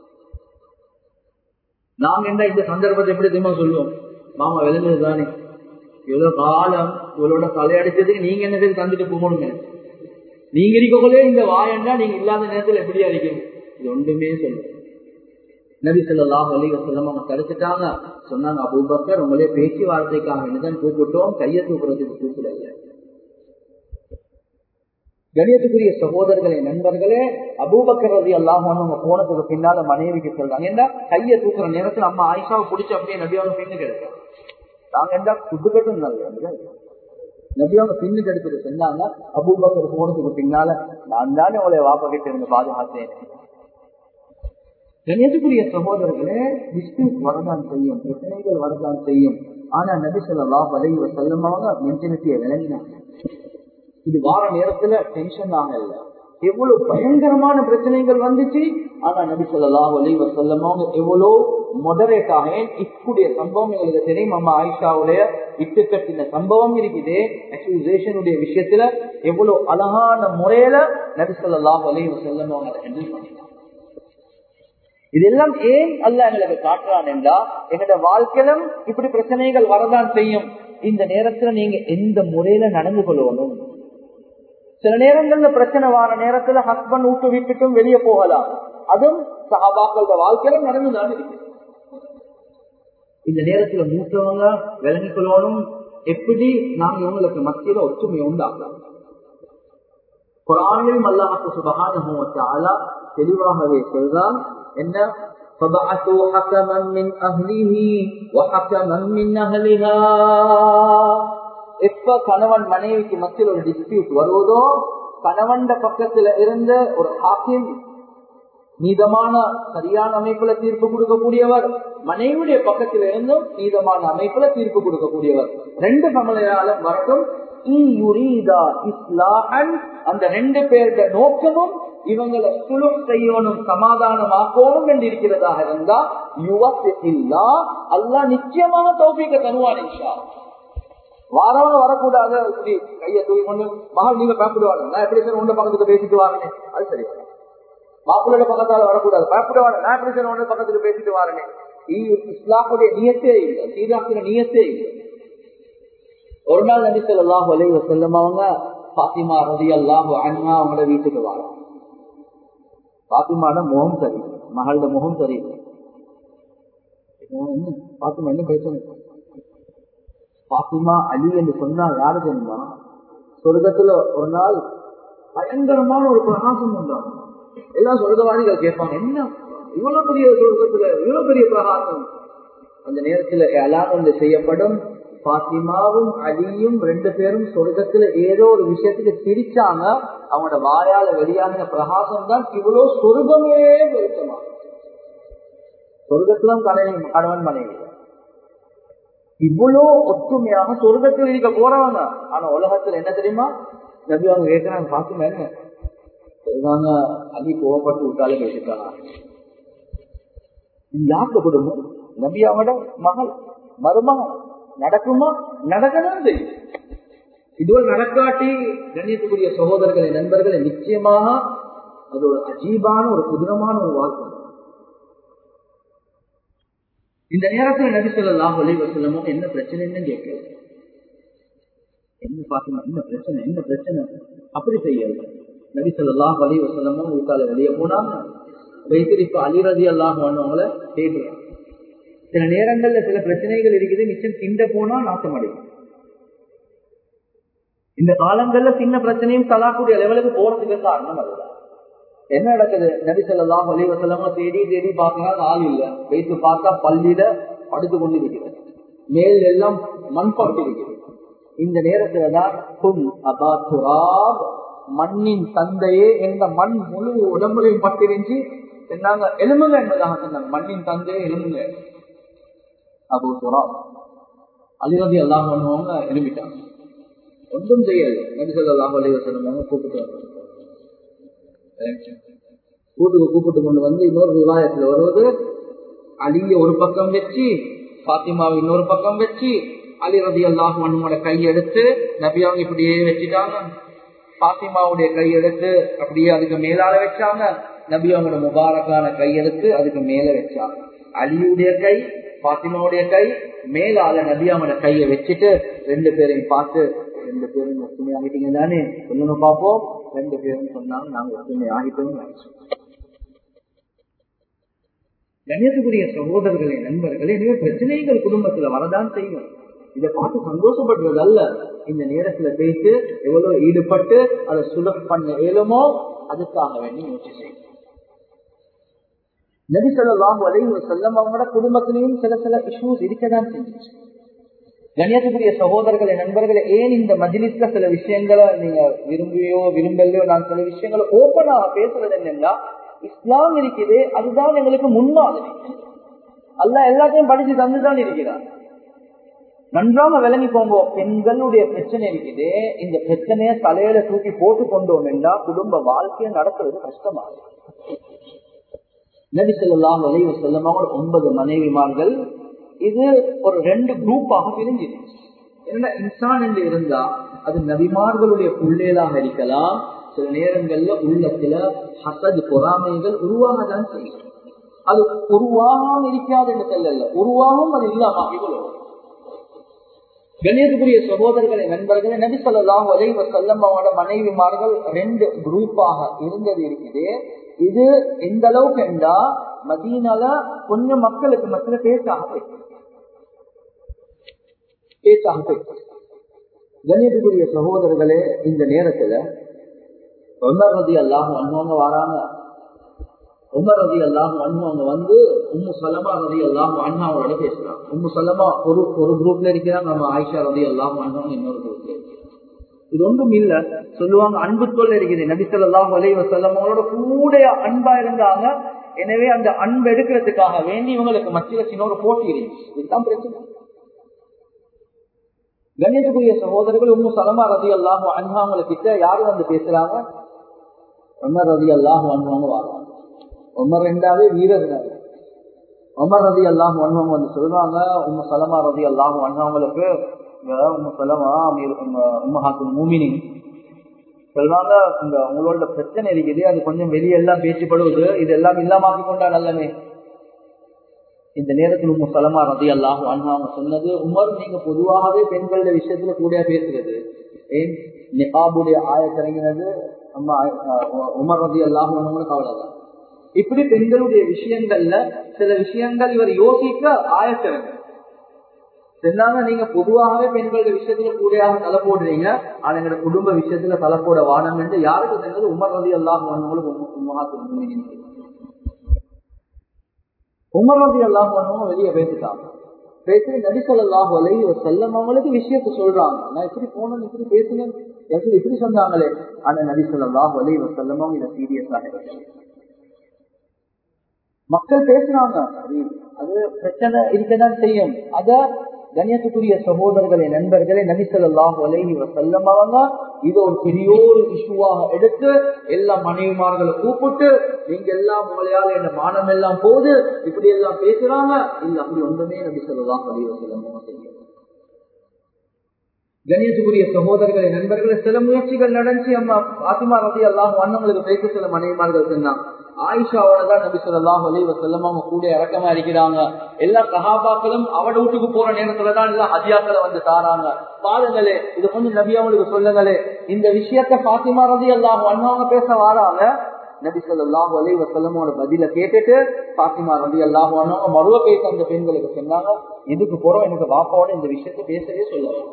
நாங்க என்ன இந்த சந்தர்ப்பத்தை எப்படி தெரியுமா சொல்லுவோம் மாமா விளைஞ்சது தானே இவ்வளவு காலம் இவளோட தலையடிச்சதுக்கு நீங்க என்ன செய்து தந்துட்டு போகணுங்க நீங்க இருக்கக்குள்ளே இந்த வாயண்டா நீங்க இல்லாத நேரத்துல எப்படியா இருக்கணும் இது ஒன்றுமே சொல்லு நபி சொல்லாஹ் அலி வசல்லம் அவங்க தடுத்துட்டாங்க சொன்னாங்க அபூபக்கர் உங்களே பேச்சுவார்த்தைக்காக என்னதான் கூப்பிட்டோம் கையை தூக்குறதுக்கு கூப்பிடல கணியத்துக்குரிய சகோதரர்களே நண்பர்களே அபூபக்கர் ரதி அல்லாஹானவங்க போனதுக்கு பின்னால மனைவிக்கு சொல்றாங்க ஏன்னா கையை தூக்குற நேரத்துல அம்மா ஆயிஷாவை பிடிச்சி அப்படியே நபியாவை பின்னு கிடைக்கும் நாங்க என்ன குடுக்கட்டும் நல்ல நபியாவை பின்னு கிடைச்சது சொன்னாங்க அபூபக்கர் போனதுக்கு பின்னால நான் தானே உங்களை வாப்ப கிட்ட இருந்து பாதுகாத்தேன் கணியத்துக்குரிய சகோதரர்களே டிஸ்பியூட் வரதான் செய்யும் பிரச்சனைகள் வரதான் செய்யும் ஆனா நபி சொல்லா வலைவ செல்லமாக மென்டலிட்டியை விளங்கினாங்க இது வார நேரத்துல டென்ஷன் ஆகல எவ்வளவு பயங்கரமான பிரச்சனைகள் வந்துச்சு ஆனா நபி சொல்லா வலைவ செல்லமாக எவ்வளவு மொடரேட் ஆக இப்படிய சம்பவம் எங்களுக்கு தெரியும் அம்மா ஆயிஷாவுடைய இட்டு கட்டின சம்பவம் இருக்குது அக்யூசேஷனுடைய விஷயத்துல எவ்வளவு அழகான முறையில நபி சொல்லா வலைவ செல்லமாக அதை ஹேண்டில் பண்ணினாங்க இதெல்லாம் ஏன் அல்ல எங்களுக்கு காட்டுறான் என்றா எங்களோட வாழ்க்கையிலும் இப்படி பிரச்சனைகள் வரதான் செய்யும் இந்த நேரத்துல நீங்க எந்த முறையில நடந்து கொள்ளணும் சில நேரங்கள்ல பிரச்சனை வர நேரத்துல ஹஸ்பண்ட் விட்டு விட்டுட்டும் வெளியே போகலாம் அதுவும் சகாபாக்களோட வாழ்க்கையில நடந்துதான் இருக்கு இந்த நேரத்துல மூத்தவங்க விளங்கிக் கொள்ளணும் எப்படி நாங்க இவங்களுக்கு மத்தியில ஒற்றுமை உண்டாக்கலாம் குரானிலும் அல்லாஹு சுபகான தெளிவாகவே சொல்றான் என்ன فبعثوا حكما من أهله وحكما من أهلها எப்ப கணவன் மனைவிக்கு மத்தியில் ஒரு டிஸ்பியூட் வருவதோ கணவன் பக்கத்துல இருந்த ஒரு ஹாக்கிம் நீதமான சரியான அமைப்புல தீர்ப்பு கொடுக்கக்கூடியவர் மனைவியுடைய பக்கத்துல இருந்தும் நீதமான அமைப்புல தீர்ப்பு கொடுக்கக்கூடியவர் ரெண்டு சமலையாலும் வரட்டும் அந்த ரெண்டு பேருடைய நோக்கமும் இவங்களை சுழு செய்யணும் சமாதானமாக்கணும் என்று இருக்கிறதாக இருந்தா யுவத் இல்லா அல்லா நிச்சயமாக தௌபிக்க தருவான் இன்ஷா வாரவங்க வரக்கூடாது கையை தூக்கி கொண்டு மகள் நீங்க பயப்படுவாங்க நான் எப்படி சார் உண்ட பக்கத்துக்கு பேசிட்டு வாருங்க அது சரி மாப்பிள்ளை பக்கத்தால வரக்கூடாது பயப்படுவாங்க நான் எப்படி சார் உண்ட பக்கத்துக்கு பேசிட்டு வாருங்க இஸ்லாமுடைய நியத்தே இல்லை சீராக்கிற நியத்தே இல்லை ஒரு நாள் நபி சொல்லாஹ் வலைவ செல்லும் அவங்க பாத்திமா ரதி அல்லாஹு அண்ணா அவங்களோட வீட்டுக்கு வர பாத்திமாட முகம் சரி மகளோட முகம் சரி பாத்திமா என்ன பிரச்சனை பாத்திமா அலி என்று சொன்னா யாரு தெரியுமா சொர்க்கத்துல ஒரு நாள் பயங்கரமான ஒரு பிரகாசம் உண்டாகும் எல்லா சொர்க்கவாதிகள் கேட்பாங்க என்ன இவ்வளவு பெரிய சொர்க்கத்துல இவ்வளவு பெரிய பிரகாசம் அந்த நேரத்துல எல்லாம் ஒன்று செய்யப்படும் பாத்திமாவும் அலியும் ரெண்டு பேரும் சொர்க்கத்துல ஏதோ ஒரு விஷயத்துக்கு சிரிச்சாங்க அவனோட வாயால வெளியான பிரகாசம் தான் இவ்வளவு சொர்க்கமே வெளிச்சமா சொர்க்கத்திலும் கணவன் கணவன் மனைவி இவ்வளோ ஒற்றுமையாக சொர்க்கத்தில் இருக்க போறவங்க ஆனா உலகத்துல என்ன தெரியுமா நபி அவங்க கேட்கிறாங்க பாத்துமா என்ன சொல்றாங்க அலி கோவப்பட்டு விட்டாலே பேசிட்டாங்க யாருக்கு குடும்பம் நபி அவங்களோட மகள் மருமகள் நடக்குமா நடக்கதான் செய்யும் இதுவரை நடக்காட்டி கண்ணியத்துக்குரிய சகோதரர்களை நண்பர்களை நிச்சயமாக அது ஒரு அஜீபான ஒரு புதினமான ஒரு வாழ்க்கை இந்த நேரத்தில் நபி சொல்லலாம் ஒளிவ செல்லமோ என்ன பிரச்சனைன்னு கேட்கல என்ன பாத்தீங்கன்னா என்ன பிரச்சனை என்ன பிரச்சனை அப்படி செய்யல நபி சொல்லலாம் ஒளிவ செல்லமோ வீட்டால வெளியே போனாங்க வைத்து இப்ப அலிரதி எல்லாம் அவங்கள தேடுறாங்க சில நேரங்கள்ல சில பிரச்சனைகள் இருக்குது மிச்சம் திண்ட போனா நாசம் அடையும் இந்த காலங்கள்ல சின்ன பிரச்சனையும் தலாக்கூடிய லெவலுக்கு போறதுக்கு காரணம் அதுதான் என்ன நடக்குது நபி சொல்லலாம் ஒலி வசலமா தேடி தேடி பார்க்கலாம் ஆள் இல்ல வைத்து பார்த்தா பள்ளியில படுத்து கொண்டு இருக்கிறது மேல் எல்லாம் மண் பட்டு இருக்கிறது இந்த நேரத்துல தான் புல் அபா துராப் மண்ணின் தந்தையே எங்க மண் முழு உடம்புலையும் பட்டிருந்துச்சு சொன்னாங்க எலும்புங்க என்பதாக சொன்னாங்க மண்ணின் தந்தையே எலும்புங்க அபு துராப் அலிரதி எல்லாம் பண்ணுவாங்க எழுப்பிட்டாங்க ஒன்றும் செய்யாது நபி சொல்லலாம் அலி வசனமாக கூப்பிட்டு கூட்டுக்கு கூப்பிட்டு கொண்டு வந்து இன்னொரு விவாதத்துல வருவது அலிய ஒரு பக்கம் வச்சு பாத்திமாவை இன்னொரு பக்கம் வச்சு அலி ரதி அல்லாஹ் மண்ணோட கையெடுத்து நபியாங்க இப்படியே வச்சுட்டாங்க பாத்திமாவுடைய கையெடுத்து அப்படியே அதுக்கு மேலால வச்சாங்க நபியாவோட முபாரக்கான கையெடுத்து அதுக்கு மேல வச்சாங்க அலியுடைய கை பாத்திமாவுடைய கை மேலால நபியாவோட கையை வச்சுட்டு ரெண்டு பேரையும் பார்த்து ரெண்டு பேரும் ஒற்றுமை ஆகிட்டீங்க தானே சொல்லுங்க பார்ப்போம் ரெண்டு பேரும் சொன்னாங்க நாங்க ஒற்றுமை ஆகிட்டோம் கணேசகுரிய சகோதரர்களே நண்பர்களே நிறைய பிரச்சனைகள் குடும்பத்துல வரதான் செய்யும் இதை பார்த்து சந்தோஷப்படுறது அல்ல இந்த நேரத்துல பேசி எவ்வளவு ஈடுபட்டு அதை சுலப் பண்ண இயலுமோ அதுக்காக வேண்டி முயற்சி செய்யும் நபி சொல்லலாம் வரைவு செல்லம் அவங்களோட குடும்பத்திலையும் சில சில இஷ்யூஸ் இருக்கதான் செஞ்சிச்சு கண்ணியத்துக்குரிய சகோதரர்களை நண்பர்களை ஏன் இந்த மஜிலிஸ்ல சில விஷயங்களை நீங்க விரும்பியோ விரும்பலையோ நான் சில விஷயங்களை ஓப்பனா பேசுறது என்னன்னா இஸ்லாம் இருக்குது அதுதான் எங்களுக்கு முன்மாதிரி அல்ல எல்லாத்தையும் படிச்சு தந்துதான் இருக்கிறார் நன்றாக விளங்கி போங்க பெண்களுடைய பிரச்சனை இருக்குது இந்த பிரச்சனைய தலையில தூக்கி போட்டு கொண்டோம் என்றா குடும்ப வாழ்க்கையை நடத்துறது கஷ்டமாகும் நபி சொல்லலாம் விளைவு செல்லமாக ஒன்பது மனைவிமார்கள் இது ஒரு ரெண்டு குரூப்பாக பிரிஞ்சிருச்சு என்ன இன்சான் என்று இருந்தா அது நபிமார்களுடைய பிள்ளைகளாக இருக்கலாம் சில நேரங்கள்ல உள்ளத்துல ஹசது பொறாமைகள் உருவாக தான் செய்யும் அது உருவாகாம இருக்காது என்று சொல்லல உருவாகவும் அது இல்லாம இவ்வளவு கண்ணியத்துக்குரிய சகோதரர்களை நண்பர்களை நபி சொல்லலாம் வலைவ செல்லம்மாவோட மனைவிமார்கள் ரெண்டு குரூப்பாக இருந்தது இருக்குது இது எந்த அளவுக்கு என்றா மதீனால கொஞ்சம் மக்களுக்கு மத்தியில பேச்சாக போயிட்டு பேச்சாக போயிட்டு கண்ணியத்துக்குரிய சகோதரர்களே இந்த நேரத்துல உமர் ரதி அல்லாஹ் அண்ணவங்க வராங்க உமர் ரதி அல்லாஹ் அண்ணவங்க வந்து உம்மு சலமா ரதி அல்லாஹ் அண்ணாவோட பேசுறாங்க உம்மு சலமா ஒரு ஒரு குரூப்ல இருக்கிறாங்க நம்ம ஆயிஷா ரதி அல்லாஹ் அண்ணவங்க இன்னொரு குரூப்ல இருக்கிறாங்க இது ஒன்றும் இல்ல சொல்லுவாங்க அன்பு தொல்ல இருக்குது நபிசல்லாம் வலைவ செல்லமோட கூட அன்பா இருந்தாங்க எனவே அந்த அன்பு எடுக்கிறதுக்காக வேண்டி இவங்களுக்கு மத்தியில சின்ன ஒரு போட்டி இருந்துச்சு இதுதான் பிரச்சனை கணேசக்குரிய சகோதரர்கள் உங்க சலமா ரதி அல்லாஹ் அன்ஹாங்களை கிட்ட யாரு வந்து பேசுறாங்க உமர் ரதி அல்லாஹ் அன்ஹாங்க வராங்க உமர் ரெண்டாவே வீரர்கள் உமர் ரதி அல்லாஹ் அன்ஹாங்க வந்து சொல்றாங்க உம்ம சலமா ரதி அல்லாஹ் அன்ஹாங்களுக்கு சொல்றாங்க இந்த உங்களோட பிரச்சனை இருக்குது அது கொஞ்சம் வெளியெல்லாம் பேச்சுப்படுவது இதெல்லாம் இல்லாமக்கி கொண்டா நல்லமே இந்த நேரத்தில் உங்க சலமா ரதி அல்லாஹ் அவங்க சொன்னது உமர் நீங்க பொதுவாகவே பெண்களோட விஷயத்துல கூட பேசுறது ஏன் நிகாபுடைய ஆயத்திறங்கினது அம்மா உமர் ரதி அல்லாஹ் கவலைதான் இப்படி பெண்களுடைய விஷயங்கள்ல சில விஷயங்கள் இவர் யோசிக்க ஆயத்திறங்க சொன்னாங்க நீங்க பொதுவாகவே பெண்களுடைய விஷயத்துல கூடையாக தலை போடுறீங்க ஆனா எங்களோட குடும்ப விஷயத்துல தலை போட வானம் என்று யாருக்கு தெரிஞ்சது உமர் ரதி அல்லாஹ் உமர் ரதி அல்லாஹ் வெளியே பேசிட்டாங்க பேசி நடிசல்லாஹ் வலை செல்லம் அவங்களுக்கு விஷயத்த சொல்றாங்க நான் இப்படி போனேன் இப்படி பேசினேன் எப்படி இப்படி சொன்னாங்களே ஆனா நடிசல்லாஹ் வலை செல்லமும் இதை சீரியஸாக மக்கள் பேசுறாங்க அது பிரச்சனை இருக்கதான் செய்யும் அத கண்ணியத்துக்குரிய சகோதரர்களே நண்பர்களே நபிசல்லாஹ் அலைஹி வசல்லம் அவங்க இது ஒரு பெரிய ஒரு இஷ்யூவாக எடுத்து எல்லா மனைவிமார்களை கூப்பிட்டு நீங்க எல்லாம் உங்களையால என்ன மானம் எல்லாம் போகுது இப்படி எல்லாம் பேசுறாங்க இல்ல அப்படி ஒன்றுமே நபிசல்லாஹ் அலி வசல்லம் செய்யும் கணியத்துக்குரிய சகோதரர்களை நண்பர்களை சில முயற்சிகள் நடந்துச்சு அம்மா பாத்திமா ரதி எல்லாம் வண்ணங்களுக்கு பேச சில மனைவிமார்கள் சொன்னாங்க ஆயிஷாவோட தான் நபி சொல்லாம் வலிவ செல்லம் அவங்க கூட இறக்கமா இருக்கிறாங்க எல்லா சகாபாக்களும் அவட வீட்டுக்கு போற நேரத்துலதான் எல்லாம் ஹதியாக்களை வந்து தாராங்க பாருங்களே இது கொஞ்சம் நபி அவங்களுக்கு சொல்லுங்களே இந்த விஷயத்த பாத்திமா ரதி எல்லாம் வண்ணவங்க பேச வாராங்க நபி சொல்லாஹ் அலி வசல்லமோட பதில கேட்டுட்டு பாத்திமா ரதி அல்லாஹ் வண்ணவங்க மறுவ பேச அந்த பெண்களுக்கு சொன்னாங்க இதுக்கு போறோம் எனக்கு பாப்பாவோட இந்த விஷயத்த பேசவே சொல்லுவாங்க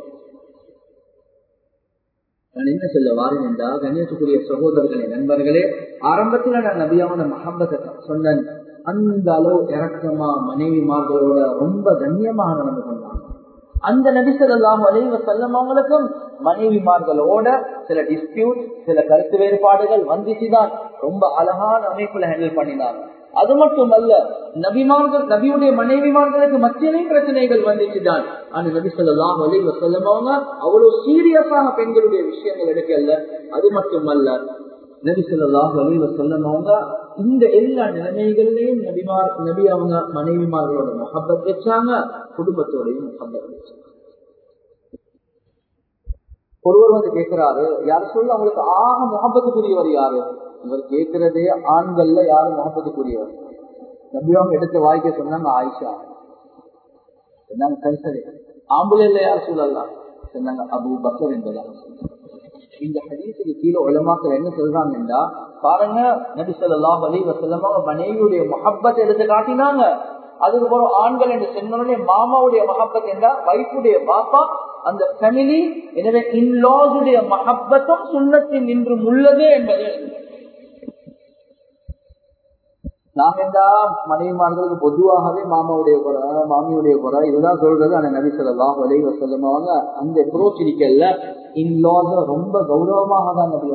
நான் என்ன சொல்ல வாரேன் என்றா கண்ணியத்துக்குரிய சகோதரர்களே நண்பர்களே ஆரம்பத்துல நான் நபியாவோட மஹம்பத்தை சொன்னேன் அந்த அளவு இறக்கமா மனைவிமார்களோட ரொம்ப கண்ணியமாக நடந்து கொண்டாங்க அந்த நபிசல்லாம் வலைவ செல்லம் அவங்களுக்கும் மனைவிமார்களோட சில டிஸ்பியூட் சில கருத்து வேறுபாடுகள் வந்துச்சுதான் ரொம்ப அழகான அமைப்புல ஹேண்டில் பண்ணினாங்க அது மட்டும் அல்ல நபிமார்கள் நபியுடைய மனைவிமார்களுக்கு மத்தியிலையும் பிரச்சனைகள் வந்துச்சுதான் ஆனா நபி சொல்லலாம் வலிவ செல்லமாங்க அவ்வளவு சீரியஸாக பெண்களுடைய விஷயங்கள் எடுக்கல அது மட்டும் அல்ல நபி சொல்லலாம் வலிவ செல்லமாங்க இந்த எல்லா நிலைமைகளிலையும் நபிமார் நபி அவங்க மனைவிமார்களோட முகப்பத் வச்சாங்க குடும்பத்தோடையும் முகப்பத் வச்சாங்க ஒருவர் வந்து கேட்கிறாரு யார் சொல்ல அவங்களுக்கு ஆக முகப்பத்துக்குரியவர் யாரு இவர் கேட்கிறதே ஆண்கள்ல யாரு முகப்பத்துக்குரியவர் நபியாவும் எடுத்த வாய்க்க சொன்னாங்க ஆயிஷா சொன்னாங்க சரி சரி ஆம்புல யார் சொல்லலாம் சொன்னாங்க அபு பக்கர் என்பதாக இந்த ஹதீஸுக்கு கீழே உலமாக்கள் என்ன சொல்றாங்கன்னா பாருங்க நபி சொல்லலாம் அலி வசல்லமா மனைவியுடைய முகப்பத்தை எடுத்து காட்டினாங்க அதுக்கப்புறம் ஆண்கள் என்று சொன்னோடனே மாமாவுடைய மகப்பத் என்றா வைஃபுடைய பாப்பா அந்த ஃபேமிலி எனவே இன்லாஸுடைய மகப்பத்தும் சுண்ணத்தில் நின்றும் உள்ளது என்பது நாம் என்ன மனைவிமார்களுக்கு பொதுவாகவே மாமாவுடைய குறை மாமியுடைய குறை இதுதான் சொல்றது அந்த நபி சொல்லலாம் வலை வசல்லமாக அந்த அப்ரோச் இருக்கல இன்லாஸ ரொம்ப கௌரவமாக தான் நபி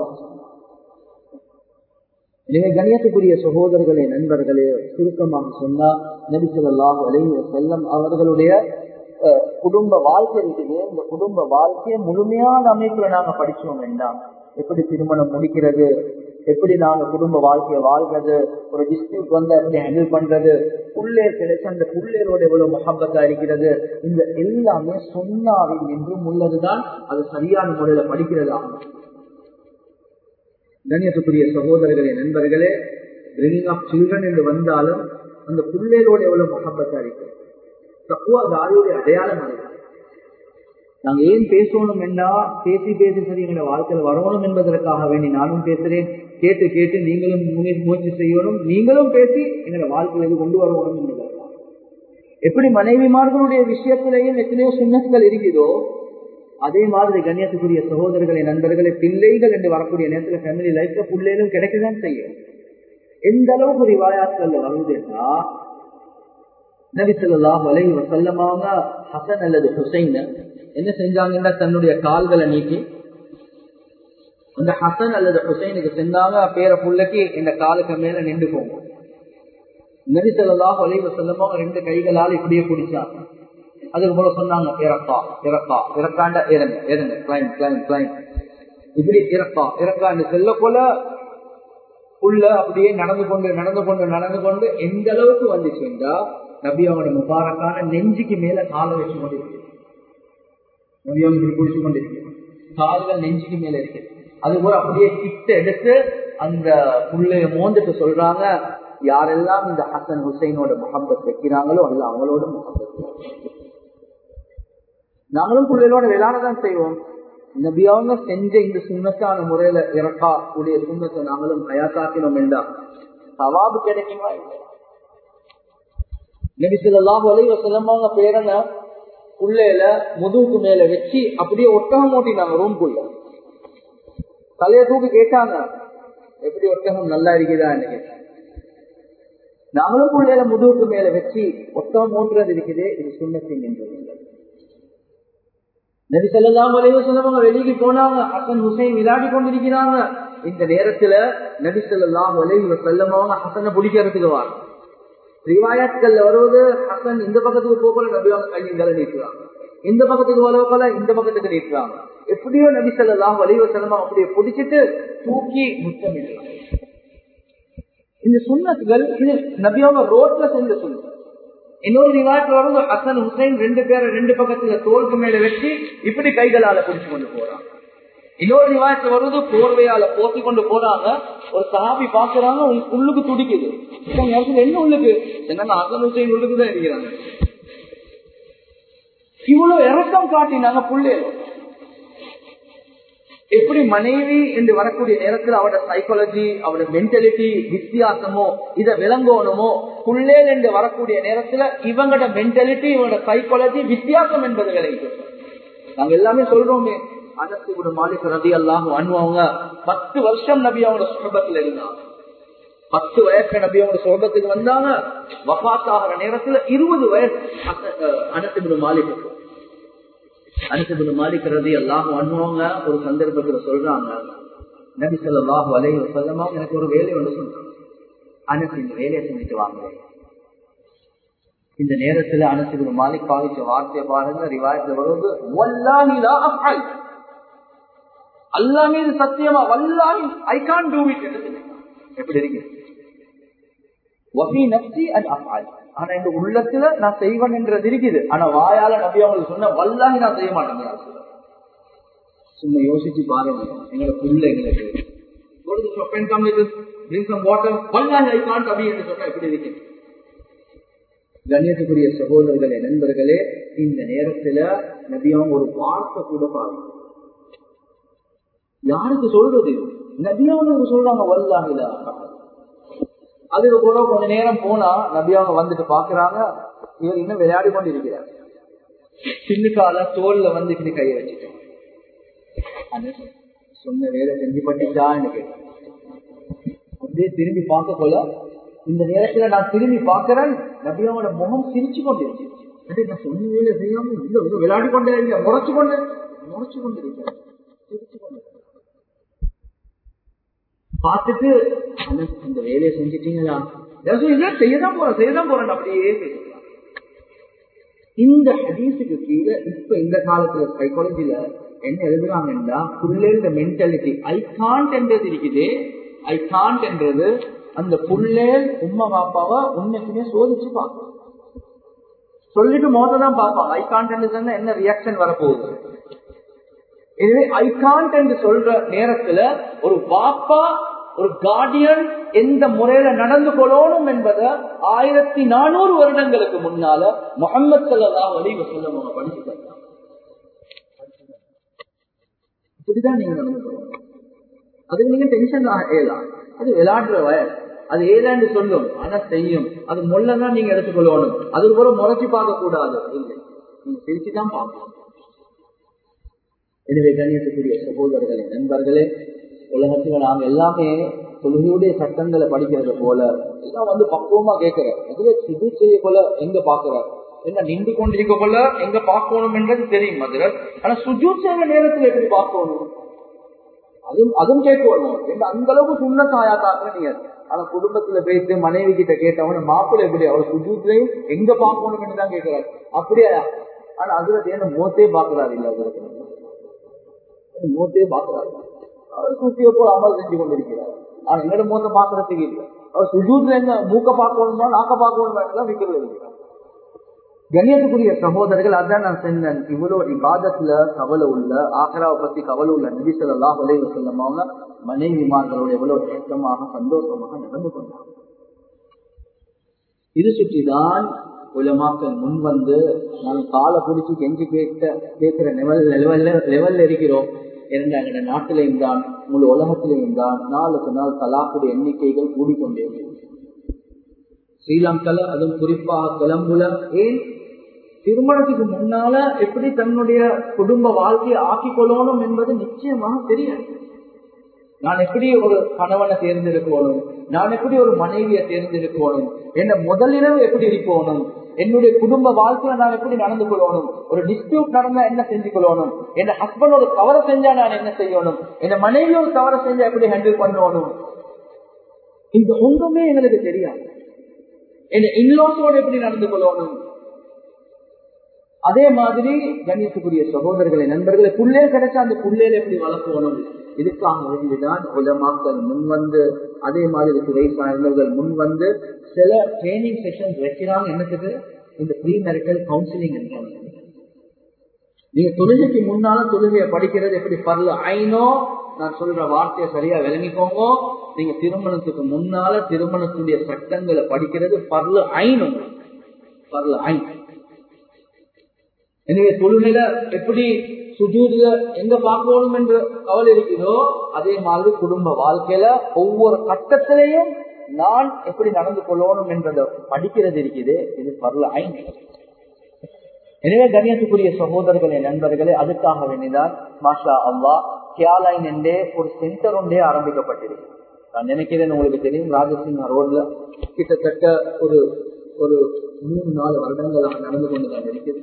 எனவே கணியத்துக்குரிய சகோதரர்களே நண்பர்களே சுருக்கமாக சொன்னா நபி சொல்லாஹ் வலை செல்லம் அவர்களுடைய குடும்ப வாழ்க்கை இருக்குது இந்த குடும்ப வாழ்க்கையை முழுமையான அமைப்புல நாங்க படிச்சோம் வேண்டாம் எப்படி திருமணம் முடிக்கிறது எப்படி நாங்க குடும்ப வாழ்க்கையை வாழ்றது ஒரு டிஸ்பியூட் வந்தா எப்படி ஹேண்டில் பண்றது புள்ளேர் கிடைச்ச அந்த புள்ளேரோட எவ்வளவு மொஹப்பத்தா இருக்கிறது இந்த எல்லாமே சொன்னாவில் என்றும் உள்ளதுதான் அது சரியான முறையில படிக்கிறதா கண்ணியத்துக்குரிய சகோதரர்களே நண்பர்களே பிரிங்கிங் ஆஃப் சில்ட்ரன் என்று வந்தாலும் அந்த புள்ளேரோட எவ்வளவு மொஹப்பத்தா இருக்கு தக்குவா தாரியுடைய அடையாளம் அது நாங்க ஏன் பேசணும் என்றா பேசி பேசி சரி எங்களோட வாழ்க்கையில வரணும் என்பதற்காக வேண்டி நானும் பேசுறேன் கேட்டு கேட்டு நீங்களும் முயற்சி செய்யணும் நீங்களும் பேசி எங்களோட வாழ்க்கையில இது கொண்டு வரணும் என்பதற்காக எப்படி மனைவிமார்களுடைய விஷயத்திலேயும் எத்தனையோ சின்னங்கள் இருக்குதோ அதே மாதிரி கண்ணியத்துக்குரிய சகோதரர்களை நண்பர்களை பிள்ளைகள் என்று வரக்கூடிய நேரத்துல ஃபேமிலி லைஃப்ல பிள்ளைகளும் கிடைக்கதான் செய்யும் எந்த அளவுக்கு ரிவாயாத்கள்ல வருவதுன்னா நபி சொல்லா வலை வசல்லமாக ஹசன் அல்லது ஹுசைன் என்ன செஞ்சாங்கன்னா தன்னுடைய கால்களை நீட்டி அந்த ஹசன் அல்லது ஹுசைனுக்கு செஞ்சாங்க பேர புள்ளைக்கு இந்த காலுக்கு மேல நின்று போகும் நபி சொல்லா வலை வசல்லமாக ரெண்டு கைகளால் இப்படியே பிடிச்சாங்க அதுக்கு போல சொன்னாங்க இறக்கா இறக்கா இறக்காண்ட இறங்க இறங்க கிளைம் கிளைம் கிளைம் இப்படி இறக்கா இறக்காண்டு செல்ல போல உள்ள அப்படியே நடந்து கொண்டு நடந்து கொண்டு நடந்து கொண்டு எந்த அளவுக்கு வந்துச்சுண்டா நபி அவனோட முபாரக்கான நெஞ்சுக்கு மேல காலை வச்சு கொண்டிருக்கு நபி அவங்க குடிச்சு கொண்டிருக்கு கால்கள் நெஞ்சுக்கு மேல இருக்கு அது போல அப்படியே கிட்ட எடுத்து அந்த புள்ளைய மோந்துட்டு சொல்றாங்க யாரெல்லாம் இந்த ஹசன் ஹுசைனோட முகம்பத் வைக்கிறாங்களோ அல்ல அவங்களோட முகம்பத் நாங்களும் பிள்ளைகளோட விளையாடதான் செய்வோம் நபி அவங்க செஞ்ச இந்த சுண்ணத்தான முறையில இறக்கா உடைய சுண்ணத்தை நாங்களும் தயாத்தாக்கினோம் என்றா சவாபு கிடைக்குமா இல்லை நபி சொல்லாஹ் வலைவ செல்லமாங்க பேரனை உள்ளேல முதுகுக்கு மேல வச்சு அப்படியே ஒட்டகம் ஓட்டினாங்க ரூம்குள்ள தலைய தூக்கி கேட்டாங்க எப்படி ஒட்டகம் நல்லா இருக்குதா கேட்டாங்க நாங்களும் பிள்ளையில முதுகுக்கு மேல வச்சு ஒட்டகம் ஓட்டுறது இருக்குது இது சுண்ணத்தின் என்று நபி சொல்லாம் வலைவசல்லவங்க வெளியே போனாங்க ஹசன் ஹுசைன் விளையாடி கொண்டிருக்கிறாங்க இந்த நேரத்துல நபி சொல்லாம் வலைவ செல்லமாவங்க ஹசனை பிடிக்கிறதுக்கு வாங்க ரிவாயத்கள்ல வருவது ஹசன் இந்த பக்கத்துக்கு போகல நபி அவங்க கையங்களை நீட்டுறாங்க இந்த பக்கத்துக்கு வரவங்கள இந்த பக்கத்துக்கு நீட்டுறாங்க எப்படியோ நபி சொல்லலாம் வலிவ செல்லமா அப்படியே பிடிச்சிட்டு தூக்கி முத்தமிடுறாங்க இந்த சுண்ணத்துகள் இது நபியாவ ரோட்ல செஞ்ச சுண்ணம் இன்னொரு ரிவாயத்துல வருவது ஹசன் ஹுசைன் ரெண்டு பேரை ரெண்டு பக்கத்துல தோலுக்கு மேல வச்சு இப்படி கைகளால பிடிச்சு கொண்டு போறாங்க இன்னொரு ரிவாயத்துல வருவது போர்வையால போத்தி கொண்டு போறாங்க ஒரு சாபி பாக்குறாங்க உள்ளுக்கு துடிக்குது நேரத்துல என்ன உள்ளுக்கு என்னங்க ஹசன் ஹுசைன் உள்ளுக்கு தான் இருக்கிறாங்க இவ்வளவு இறக்கம் காட்டினாங்க புள்ளேல எப்படி மனைவி என்று வரக்கூடிய நேரத்தில் அவரோட சைக்காலஜி அவரோட மென்டாலிட்டி வித்தியாசமோ இதை விளங்கணுமோ புள்ளேல் என்று வரக்கூடிய நேரத்துல இவங்களோட மென்டாலிட்டி இவங்களோட சைக்காலஜி வித்தியாசம் என்பது விளைவிக்கும் நாங்க எல்லாமே சொல்றோமே அனசு ஒரு மாலிக் ரதி அல்லாஹ் அனுபவங்க பத்து வருஷம் நபி அவங்களோட சுகபத்தில் இருந்தாங்க பத்து வயசு நபி அவங்க சுகபத்துக்கு வந்தாங்க வபாத் ஆகிற நேரத்துல இருபது வயசு அனசு மாலிக் அனசு மாலிக் ரதி அல்லாஹ் அனுபவங்க ஒரு சந்தர்ப்பத்துல சொல்றாங்க நபி சொல்லாஹு அலைஹி வசல்லமா எனக்கு ஒரு வேலை ஒன்று சொல்றாங்க அனசு இந்த வேலையை செஞ்சுட்டு வாங்க இந்த நேரத்துல அனசு மாலிக் பாதிச்ச வார்த்தையை பாருங்க ரிவாயத்துல வருவது வல்லாஹிலா அஃபல் அல்லா மீது சத்தியமா வல்லாஹி ஐ கான் டூ இட் எப்படி இருக்கு வஃபி நப்சி அல் அஃபால் ஆனா இந்த உள்ளத்துல நான் செய்வன் என்றது இருக்குது ஆனா வாயால நபி அவங்களுக்கு சொன்ன வல்லாஹி நான் செய்ய மாட்டேன் சும்மா யோசிச்சு பாருங்க எங்களை புள்ள எங்களுக்கு எப்படி இருக்கு கண்ணியத்துக்குரிய சகோதரர்களே நண்பர்களே இந்த நேரத்துல நபியாவும் ஒரு வார்த்தை கூட பாருங்க யாருக்கு சொல்றது நபியாவும் சொல்றாங்க வல்லாஹில அதுக்கு கூட கொஞ்ச நேரம் போனா நபி அவங்க வந்துட்டு பாக்குறாங்க இவர் இன்னும் விளையாடி கொண்டு இருக்கிறார் சின்னுக்கால தோல்ல வந்து இப்படி கையை வச்சுட்டோம் சொன்ன வேலை செஞ்சு பட்டுச்சான்னு கேட்டேன் அப்படியே திரும்பி பார்க்க போல இந்த நேரத்துல நான் திரும்பி பார்க்கிறேன் நபியாவோட முகம் சிரிச்சு கொண்டிருச்சு நான் சொன்ன வேலை செய்யாம இல்ல விளையாடி கொண்டே இல்லை முறைச்சு கொண்டு முறைச்சு கொண்டு இருக்கிறேன் சிரிச்சு கொண்டு பார்த்துட்டு இந்த வேலையை செஞ்சுட்டீங்களா செய்யதான் போறேன் செய்யதான் போறேன் அப்படியே பேசுறான் இந்த ஹதீஸுக்கு கீழே இப்ப இந்த காலத்துல சைக்காலஜில என்ன எழுதுறாங்கன்னா புள்ளேந்த மென்டாலிட்டி ஐ காண்ட் என்றது இருக்குது ஐ காண்ட் என்றது அந்த புள்ளேல் உம்மா பாப்பாவை உண்மைக்குமே சோதிச்சு பார்க்கும் சொல்லிட்டு மோத தான் பார்ப்பாங்க ஐ காண்ட் என்று சொன்னா என்ன ரியாக்ஷன் வரப்போகுது எனவே ஐ காண்ட் என்று சொல்ற நேரத்துல ஒரு பாப்பா ஒரு கார்டியன் எந்த முறையில நடந்து கொள்ளணும் என்பதை ஆயிரத்தி நானூறு வருடங்களுக்கு முன்னால முகமது சல்லா வலிவ சொல்லம் அவங்க படிச்சு தரலாம் இப்படிதான் நீங்க நடந்து கொள்ளணும் அதுக்கு நீங்க டென்ஷன் ஏலாம் அது விளையாடுற வயல் அது ஏதாண்டு சொல்லும் ஆனா செய்யும் அது மொல்லதான் நீங்க எடுத்துக்கொள்ளணும் அதுக்கு கூட முறைச்சு பார்க்க கூடாது இல்லை நீங்க பிரிச்சுதான் பார்க்கணும் எனவே கண்ணியத்துக்குரிய சகோதரர்களே நண்பர்களே உலகத்துல நாம எல்லாமே தொழுகையுடைய சட்டங்களை படிக்கிறது போல எல்லாம் வந்து பக்குவமா கேட்கிற அதுல சிது செய்ய போல எங்க பாக்குற என்ன நின்று கொண்டிருக்க போல எங்க பார்க்கணும் என்றது தெரியும் அதுல ஆனா சுஜூத் செய்யற நேரத்துல எப்படி பார்க்கணும் அதுவும் அதுவும் கேட்கணும் என்ன அந்த அளவுக்கு சுண்ண தாயா தாக்குற நீங்க ஆனா குடும்பத்துல பேசி மனைவி கிட்ட கேட்டவன மாப்பிள்ளை எப்படி அவர் சுஜூத்லையும் எங்க பார்க்கணும் தான் கேட்கிறாரு அப்படியா ஆனா அதுல என்ன மோத்தே பாக்குறாரு இல்ல அதுல மூத்தையே பாக்குறாரு அவர் சூட்டிய போல அமல் செஞ்சு கொண்டிருக்கிறார் ஆனா எங்கட மூத்த பாக்குறதுக்கு இல்லை அவர் சுஜூத்ல என்ன மூக்க பார்க்கணுமா நாக்க பார்க்கணுமா விக்கிறது இருக்கிறார் கண்ணியத்துக்குரிய சகோதரர்கள் அதான் நான் சொன்னேன் இவ்வளவு இபாதத்துல கவலை உள்ள ஆக்ராவை பத்தி கவலை உள்ள நபிசல்லாம் விளைவு செல்லமாக மனைவிமார்களோட எவ்வளவு ஏற்றமாக சந்தோஷமாக நடந்து கொண்டாங்க இது சுற்றிதான் உலமாக்கள் முன் வந்து நாங்கள் காலை பிடிச்சி கெஞ்சி கேட்ட கேட்கிற லெவல் லெவல்ல லெவல்ல இருக்கிறோம் எங்க நாட்டிலையும் தான் முழு உலகத்திலையும் தான் நாளுக்கு நாள் தலாக்குடைய எண்ணிக்கைகள் கூடிக்கொண்டே ஸ்ரீலங்கால அதுவும் குறிப்பாக கொலம்புல ஏன் திருமணத்துக்கு முன்னால எப்படி தன்னுடைய குடும்ப வாழ்க்கையை ஆக்கிக் கொள்ளணும் என்பது நிச்சயமாக தெரியாது நான் எப்படி ஒரு கணவனை தேர்ந்தெடுக்கணும் நான் எப்படி ஒரு மனைவியை தேர்ந்தெடுக்கணும் என்ன முதலிரவு எப்படி இருக்கணும் என்னுடைய குடும்ப வாழ்க்கையில நான் எப்படி நடந்து கொள்ளணும் ஒரு டிஸ்பியூட் நடந்தா என்ன செஞ்சு கொள்ளணும் என் ஹஸ்பண்ட் ஒரு தவறை செஞ்சா நான் என்ன செய்யணும் என் மனைவி ஒரு தவறை செஞ்சா எப்படி ஹேண்டில் பண்ணணும் இந்த ஒன்றுமே எங்களுக்கு தெரியாது என் இன்லோஸோட எப்படி நடந்து கொள்ளணும் அதே மாதிரி கண்ணியத்துக்குரிய சகோதரர்களை நண்பர்களை புள்ளே கிடைச்சா அந்த புள்ளையில எப்படி வளர்க்கணும் இதுக்காக வேண்டிதான் உலமாக்கள் முன் வந்து அதே மாதிரி துறை சார்ந்தவர்கள் முன் வந்து சில ட்ரைனிங் செஷன் வைக்கிறாங்க என்னத்துக்கு இந்த ப்ரீ மெரிட்டல் கவுன்சிலிங் என்றாங்க நீங்க தொழுகைக்கு முன்னால தொழுகையை படிக்கிறது எப்படி பரல ஐனோ நான் சொல்ற வார்த்தையை சரியா விளங்கிக்கோங்க நீங்க திருமணத்துக்கு முன்னால திருமணத்துடைய சட்டங்களை படிக்கிறது பரல ஐனும் பரல ஐன் எனவே தொழுகையில எப்படி சுஜூதுல எங்க பார்க்கணும் என்று கவலை இருக்குதோ அதே மாதிரி குடும்ப வாழ்க்கையில ஒவ்வொரு கட்டத்திலையும் நான் எப்படி நடந்து கொள்ளணும் என்றதை படிக்கிறது இருக்குது இது பரல ஐந்து எனவே கண்ணியத்துக்குரிய சகோதரர்களே நண்பர்களே அதுக்காக வேண்டிதான் மாஷா அவ்வா கியாலைன் என்றே ஒரு சென்டர் ஒன்றே ஆரம்பிக்கப்பட்டிருக்கு நான் நினைக்கிறேன் உங்களுக்கு தெரியும் ராஜசிங் ரோட்ல கிட்டத்தட்ட ஒரு ஒரு மூணு நாலு வருடங்களாக நடந்து கொண்டுதான் இருக்குது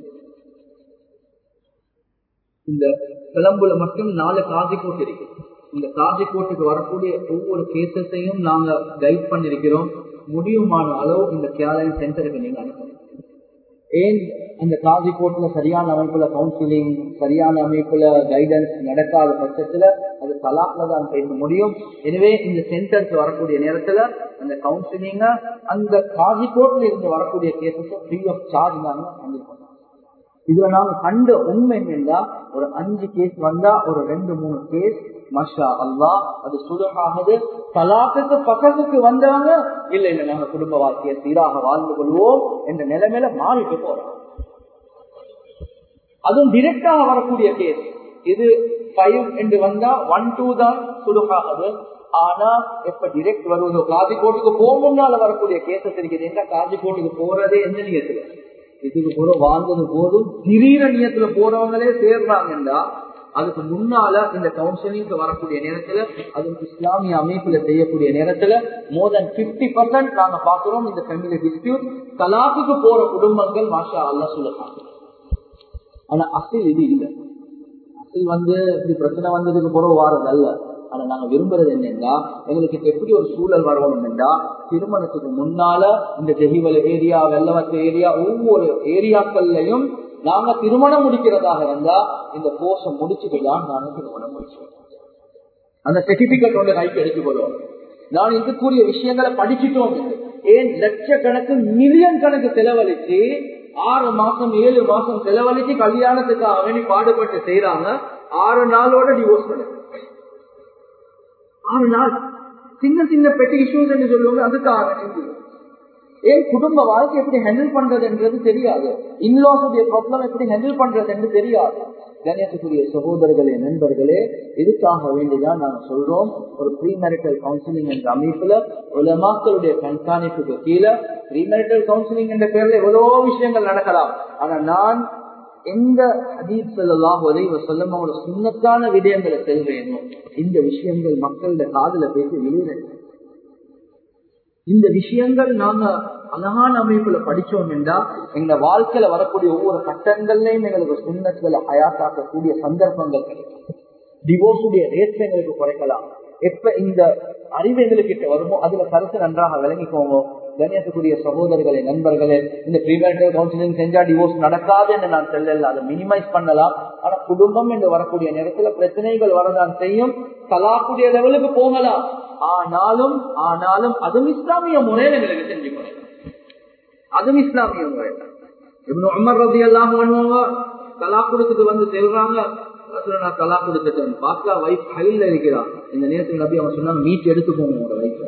இந்த கிளம்புல மட்டும் நாலு காசி கோட் இருக்கு இந்த காசி கோட்டுக்கு வரக்கூடிய ஒவ்வொரு கேசஸையும் நாங்க கைட் பண்ணிருக்கிறோம் முடியுமான அளவு இந்த கேரளன் சென்டருக்கு நீங்க அனுப்பணும் ஏன் அந்த காசி கோட்ல சரியான அமைப்புல கவுன்சிலிங் சரியான அமைப்புல கைடன்ஸ் நடக்காத பட்சத்துல அது தலாக்ல தான் பேச முடியும் எனவே இந்த சென்டருக்கு வரக்கூடிய நேரத்துல அந்த கவுன்சிலிங்க அந்த காசி கோட்ல இருந்து வரக்கூடிய கேசஸ் ஃப்ரீ ஆஃப் சார்ஜ் நாங்க ஹேண்டில் பண்ணோம் இதுல நாங்க கண்ட உண்மை என்னன்னா ஒரு அஞ்சு கேஸ் வந்தா ஒரு ரெண்டு மூணு கேஸ் மஷா அல்லா அது சுதகாகுது தலாத்துக்கு பக்கத்துக்கு வந்தவங்க இல்ல இல்ல நாங்க குடும்ப வாழ்க்கையை சீராக வாழ்ந்து கொள்வோம் என்ற நிலைமையில மாறிட்டு போறோம் அதுவும் டிரெக்டாக வரக்கூடிய கேஸ் இது ஃபைவ் என்று வந்தா ஒன் டூ தான் சுலுகாகுது ஆனா எப்ப டிரெக்ட் வருவதோ காதி கோட்டுக்கு போக முன்னால வரக்கூடிய கேசஸ் இருக்குது எங்க காதி கோட்டுக்கு போறதே எந்த நியத்துல இதுக்கு போற வாழ்ந்தது போதும் திடீர நியத்துல போறவங்களே சேர்றாங்கன்னா அதுக்கு முன்னால இந்த கவுன்சிலிங்க்கு வரக்கூடிய நேரத்துல அது இஸ்லாமிய அமைப்புல செய்யக்கூடிய நேரத்துல மோர் தென் பிப்டி பர்சன்ட் நாங்க பாக்குறோம் இந்த ஃபேமிலி டிஸ்பியூட் தலாக்குக்கு போற குடும்பங்கள் மாஷா அல்லா சொல்லலாம் ஆனா அசில் இது இல்லை அசில் வந்து இப்படி பிரச்சனை வந்ததுக்கு பிறகு வாரது அல்ல ஆனா நாங்க விரும்புறது என்னன்னா எங்களுக்கு இப்ப எப்படி ஒரு சூழல் வரணும்னா திருமணத்துக்கு முன்னால இந்த ஜெகிவல் ஏரியா வெள்ளவத்த ஏரியா ஒவ்வொரு ஏரியாக்கள்லயும் நாங்க திருமணம் முடிக்கிறதாக இருந்தா இந்த கோர்ஸை முடிச்சுட்டு தான் நாங்க திருமணம் முடிச்சோம் அந்த சர்டிபிகேட் ஒன்று கைக்கு எடுத்துக்கொள்வோம் நான் இதுக்குரிய விஷயங்களை படிச்சுட்டோம் ஏன் லட்சக்கணக்கு மில்லியன் கணக்கு செலவழிச்சு ஆறு மாசம் ஏழு மாசம் செலவழிச்சு கல்யாணத்துக்காக வேண்டி பாடுபட்டு செய்யறாங்க ஆறு நாளோட டிவோர்ஸ் பண்ணு ஆறு நாள் சின்ன சின்ன பெட்டி இஷ்யூஸ் என்று சொல்லுவாங்க அதுக்காக வேண்டி ஏன் குடும்ப வாழ்க்கை எப்படி ஹேண்டில் பண்றதுன்றது தெரியாது இன்லாஸுடைய ப்ராப்ளம் எப்படி ஹேண்டில் பண்றது என்று தெரியாது கணேசக்குரிய சகோதரர்களே நண்பர்களே இதுக்காக வேண்டிதான் நாங்க சொல்றோம் ஒரு ப்ரீ மேரிட்டல் கவுன்சிலிங் என்ற அமைப்புல உலமாக்களுடைய கண்காணிப்புக்கு கீழே ப்ரீ மேரிட்டல் கவுன்சிலிங் என்ற பேர்ல எவ்வளவோ விஷயங்கள் நடக்கலாம் ஆனா நான் எந்த ஹதீப் செல்லாம் ஒரே சொல்லும் அவங்களோட சுண்ணத்தான விடயங்களை செல்வேனோ இந்த விஷயங்கள் மக்களோட காதல பேசி வெளியிட இந்த விஷயங்கள் நாங்க அழகான அமைப்புல படிச்சோம் என்றா எங்க வாழ்க்கையில வரக்கூடிய ஒவ்வொரு கட்டங்கள்லயும் எங்களுக்கு சுண்ணத்துகளை அயாத்தாக்கக்கூடிய சந்தர்ப்பங்கள் கிடைக்கும் டிவோர்ஸுடைய ரேட்ஸ் எங்களுக்கு குறைக்கலாம் எப்ப இந்த அறிவு எங்களுக்கு வருமோ அதுல கருத்து நன்றாக விளங்கிக்கோங்க கணியத்துக்குரிய சகோதரர்களே நண்பர்களே இந்த ப்ரீமேரிட்டல் கவுன்சிலிங் செஞ்சா டிவோர்ஸ் நடக்காது என்று நான் செல்லல அதை மினிமைஸ் பண்ணலாம் ஆனா குடும்பம் என்று வரக்கூடிய நேரத்துல பிரச்சனைகள் வரதான் செய்யும் கலாக்குடைய லெவலுக்கு போகலாம் ஆனாலும் ஆனாலும் அதுவும் இஸ்லாமிய முறையில எங்களுக்கு செஞ்சு கொள்ளலாம் அதுவும் இஸ்லாமிய முறை இவனு அமர் ரதி எல்லாம் பண்ணுவாங்க கலா கொடுத்துட்டு வந்து செல்றாங்க நான் கலா கொடுத்துட்டேன் பார்த்தா வைஃப் ஹைல இருக்கிறான் இந்த நேரத்தில் நபி அவன் சொன்னாங்க மீட் எடுத்துக்கோங்க உங்களோட வைஃப்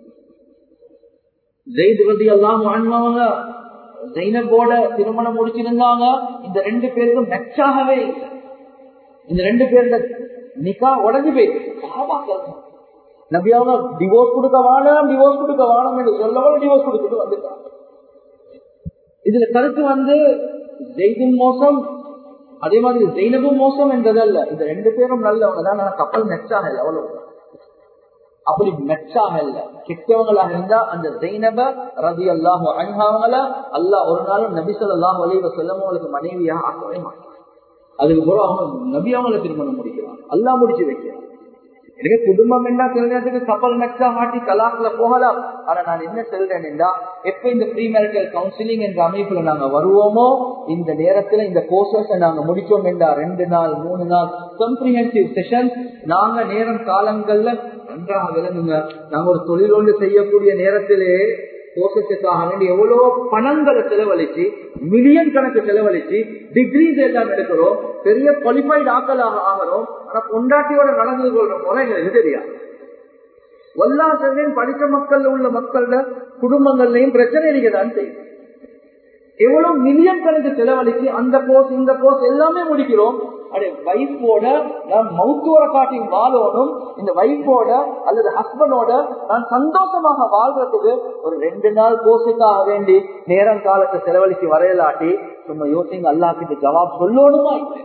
ஜெயித் ரதி எல்லாம் வாழ்ந்தவங்க ஜெயினபோட திருமணம் முடிச்சிருந்தாங்க இந்த ரெண்டு பேருக்கும் மெச்சாகவே இல்லை இந்த ரெண்டு பேருட நிக்கா உடஞ்சு போயிருக்கு நபி அவங்க டிவோர்ஸ் கொடுக்க வேணாம் டிவோர்ஸ் கொடுக்க வேணாம் என்று சொல்லவும் டிவோர்ஸ் கொடுத்துட்டு வந்துட்டாங்க இதுல கருத்து வந்து ஜெய்தும் மோசம் அதே மாதிரி ஜெயினபும் மோசம் என்றதல்ல இந்த ரெண்டு பேரும் நல்லவங்க தான் கப்பல் மெச்சாக இல்லை அவ்வளவு அப்படி மெச்சாக இல்ல கெட்டவங்களாக இருந்தா அந்த ஜெயினப ரதி அல்லாஹ் அணுகாவங்கள அல்லாஹ் ஒரு நாளும் நபி சொல்லாஹ் வலிவ செல்லம் அவங்களுக்கு மனைவியாக ஆக்கவே மாட்டாங்க அதுக்கு பிறகு அவங்க நபி அவங்கள திருமணம் முடிக்கிறான் அல்லா முடிச்சு வைக்கிறான் எனக்கு குடும்பம் என்ன சில நேரத்துக்கு கப்பல் மெச்சா மாட்டி கலாக்குல போகலாம் ஆனா நான் என்ன சொல்றேன் என்றா எப்ப இந்த ப்ரீ மேரிட்டல் கவுன்சிலிங் என்ற அமைப்புல நாங்க வருவோமோ இந்த நேரத்துல இந்த கோர்சஸ் நாங்க முடிச்சோம் என்றா ரெண்டு நாள் மூணு நாள் கம்ப்ரிஹென்சிவ் செஷன் நாங்க நேரம் காலங்கள்ல நன்றாக விளங்குங்க நாங்க ஒரு தொழில் ஒன்று செய்யக்கூடிய நேரத்திலே கோர்சஸுக்காக வேண்டி எவ்வளவு பணங்களை செலவழிச்சு மில்லியன் கணக்கு செலவழிச்சு டிகிரிஸ் எல்லாம் எடுக்கிறோம் பெரிய குவாலிஃபைடு ஆக்கலாக ஆகிறோம் ஆனா பொண்டாட்டியோட நடந்து கொள்ற முறைகள் இது தெரியாது வல்லாசனையும் படித்த மக்கள் உள்ள மக்கள குடும்பங்கள்லயும் பிரச்சனை இருக்குதான் செய்யும் எவ்வளவு மில்லியன் கணக்கு செலவழிச்சு அந்த கோர்ஸ் இந்த கோர்ஸ் எல்லாமே முடிக்கிறோம் அடே வைஃபோட நான் மௌத்தோர காட்டி வாழணும் இந்த வைஃபோட அல்லது ஹஸ்பண்டோட நான் சந்தோஷமாக வாழ்றதுக்கு ஒரு ரெண்டு நாள் கோர்ஸுக்காக வேண்டி நேரம் காலத்தை செலவழிச்சு வரையலாட்டி சும்மா யோசிங்க அல்லா கிட்ட ஜவாப் சொல்லணுமா இல்லை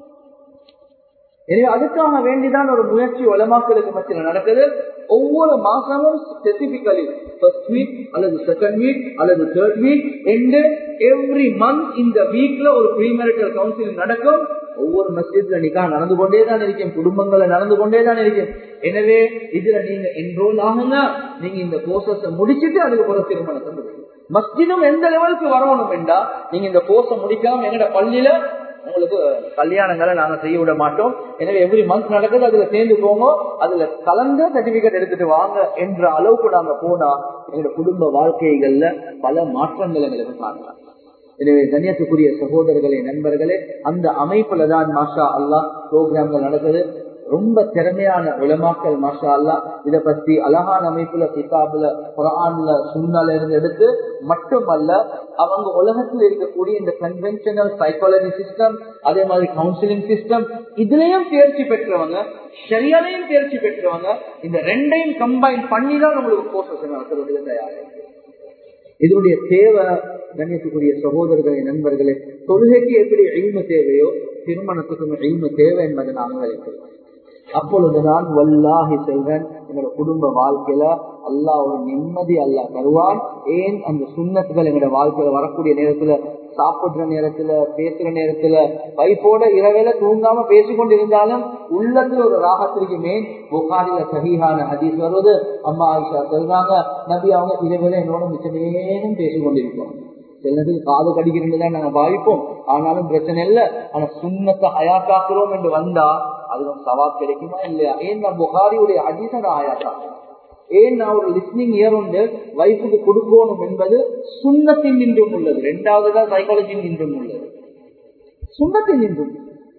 எனவே அதுக்காக வேண்டிதான் ஒரு முயற்சி உலமாக்களுக்கு மத்தியில் நடக்குது ஒவ்வொரு மாசமும் ஸ்பெசிபிகலி ஃபர்ஸ்ட் வீக் அல்லது செகண்ட் வீக் அல்லது தேர்ட் வீக் என்று எவ்ரி மந்த் இந்த வீக்ல ஒரு ப்ரீமரிட்டல் கவுன்சிலிங் நடக்கும் ஒவ்வொரு மஸ்ஜித்ல நிக்கா நடந்து கொண்டே தான் இருக்கேன் குடும்பங்கள்ல நடந்து கொண்டே தான் இருக்கேன் எனவே இதுல நீங்க என்ரோல் ஆகுங்க நீங்க இந்த கோர்சஸ முடிச்சுட்டு அதுக்கு பிறகு திருமணத்தை முடியும் மஸ்ஜிதும் எந்த லெவலுக்கு வரணும் என்றா நீங்க இந்த கோர்ஸை முடிக்காம எங்கட பள்ளியில உங்களுக்கு கல்யாணங்களை நாங்க செய்ய விட மாட்டோம் எனவே எவ்ரி மந்த் நடக்குது அதுல சேர்ந்து போங்க அதுல கலந்து சர்டிபிகேட் எடுத்துட்டு வாங்க என்ற அளவுக்கு நாங்க போனா எங்களோட குடும்ப வாழ்க்கைகள்ல பல மாற்றங்கள் எங்களுக்கு காணலாம் எனவே கண்ணியத்துக்குரிய சகோதரர்களே நண்பர்களே அந்த அமைப்புல தான் மாஷா அல்லா ப்ரோக்ராம்கள் நடக்குது ரொம்ப திறமையான உலமாக்கல் மாஷா அல்லா இத பத்தி அழகான அமைப்புல கிதாபுல குரான்ல சுண்ணல இருந்து எடுத்து மட்டுமல்ல அவங்க உலகத்தில் இருக்கக்கூடிய இந்த கன்வென்ஷனல் சைக்காலஜி சிஸ்டம் அதே மாதிரி கவுன்சிலிங் சிஸ்டம் இதுலயும் தேர்ச்சி பெற்றவங்க ஷரியாலையும் தேர்ச்சி பெற்றவங்க இந்த ரெண்டையும் கம்பைன் பண்ணி தான் உங்களுக்கு கோர்சஸ் நடத்துறதுக்கு தயாராக இதனுடைய தேவை கண்ணியத்துக்குரிய சகோதரர்களே நண்பர்களே தொழுகைக்கு எப்படி எளிமை தேவையோ திருமணத்துக்கும் எளிமை தேவை என்பதை நாங்கள் விளைக்கிறோம் அப்பொழுதுதான் வல்லாஹி செல்வன் எங்களோட குடும்ப வாழ்க்கையில அல்லாஹ் ஒரு நிம்மதி அல்லாஹ் தருவான் ஏன் அந்த சுண்ணத்துகள் எங்களோட வாழ்க்கையில வரக்கூடிய நேரத்துல சாப்பிடுற நேரத்துல பேசுற நேரத்துல வைப்போட இரவேல தூங்காம பேசிக்கொண்டு இருந்தாலும் உள்ளத்துல ஒரு ராகத்திற்குமே புகாரில சகிஹான ஹதீஸ் வருவது அம்மா ஆயிஷா சொல்றாங்க நபி அவங்க இரவேல என்னோட மிச்சமேனும் பேசிக்கொண்டிருக்கோம் சிலதுக்கு காது கடிக்கிறது தான் நாங்க பாவிப்போம் ஆனாலும் பிரச்சனை இல்லை ஆனா சுண்ணத்தை ஹயாத்தாக்குறோம் என்று வந்தா அது சவாப் கிடைக்குமா இல்லையா ஏன் நான் புகாரியுடைய ஹதீஸ நான் ஹயாத்தாக்குறேன் ஏன் நான் ஒரு லிஸ்னிங் இயர் உண்டு வைஃபுக்கு கொடுக்கணும் என்பது சுண்ணத்தின் நின்றும் உள்ளது ரெண்டாவது தான் சைக்காலஜியின் நின்றும் உள்ளது சுண்ணத்தின் நின்றும்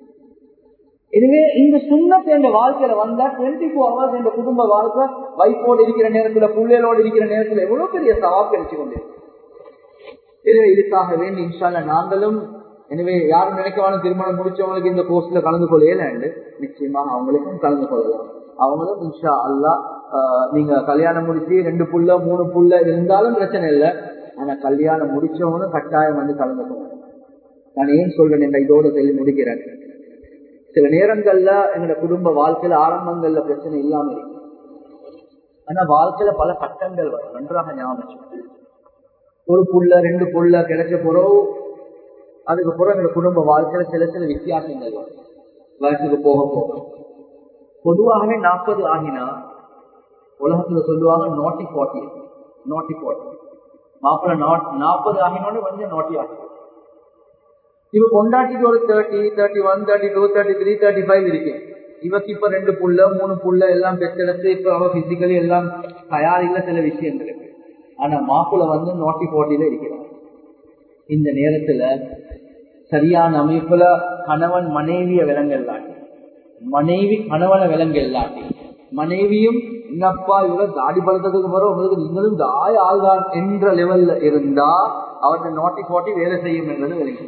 எனவே இந்த சுண்ணத்தை என்ற வாழ்க்கையில வந்தா டுவெண்ட்டி ஃபோர் ஹவர்ஸ் என்ற குடும்ப வாழ்க்கை வைஃபோடு இருக்கிற நேரத்துல புள்ளைகளோடு இருக்கிற நேரத்துல எவ்வளவு பெரிய சவாப் கிடைச்சு கொண்டு எனவே இதுக்காக வேண்டி இன்ஷால்ல நாங்களும் எனவே யாரும் நினைக்கவான திருமணம் முடிச்சவங்களுக்கு இந்த கோர்ஸ்ல கலந்து கொள்ளையில நிச்சயமாக அவங்களுக்கும் கலந்து கொள்ளலாம் அவங்களும் இன்ஷா அல்லா நீங்க கல்யாணம் முடிச்சு ரெண்டு புள்ள மூணு புள்ள இருந்தாலும் பிரச்சனை இல்லை ஆனா கல்யாணம் முடிச்சவங்களும் கட்டாயம் வந்து கலந்து கொள்ளணும் நான் ஏன் சொல்றேன் என்ற இதோட சொல்லி முடிக்கிறேன் சில நேரங்கள்ல எங்களோட குடும்ப வாழ்க்கையில ஆரம்பங்கள்ல பிரச்சனை இல்லாம இருக்கு ஆனா வாழ்க்கையில பல கட்டங்கள் வரும் நன்றாக ஞாபகம் ஒரு புள்ள ரெண்டு புள்ள கிடைச்ச பிறகு அதுக்கப்புறம் எங்க குடும்ப வாழ்க்கையில சில சில வித்தியாசங்கள் வரும் வயசுக்கு போக போக பொதுவாகவே நாற்பது ஆகினா உலகத்துல சொல்லுவாங்க நோட்டி பாட்டி நோட்டி பாட்டி மாப்பிள்ள நாற்பது ஆகினோட கொஞ்சம் நோட்டி ஆகும் இப்ப கொண்டாட்டிக்கு ஒரு thirty thirty one thirty two thirty three thirty five இருக்கு இவக்கு இப்ப ரெண்டு புள்ள மூணு புள்ள எல்லாம் பெற்றெடுத்து இப்ப அவ பிசிக்கலி எல்லாம் தயாரில்ல சில விஷயங்கள் இருக்கு ஆனா மாப்பிள்ள வந்து நோட்டி போட்டியில இருக்கிறார் இந்த நேரத்துல சரியான அமைப்புல கணவன் மனைவிய விலங்கல்லாட்டி மனைவி கணவனை விலங்கல்லாட்டி மனைவியும் என்னப்பா இவங்க தாடி படுத்ததுக்கு பிறகு உங்களுக்கு நீங்களும் தாய ஆள்தான் என்ற லெவல்ல இருந்தா அவர்கிட்ட நோட்டி போட்டி வேலை செய்யும் என்பது விளங்கி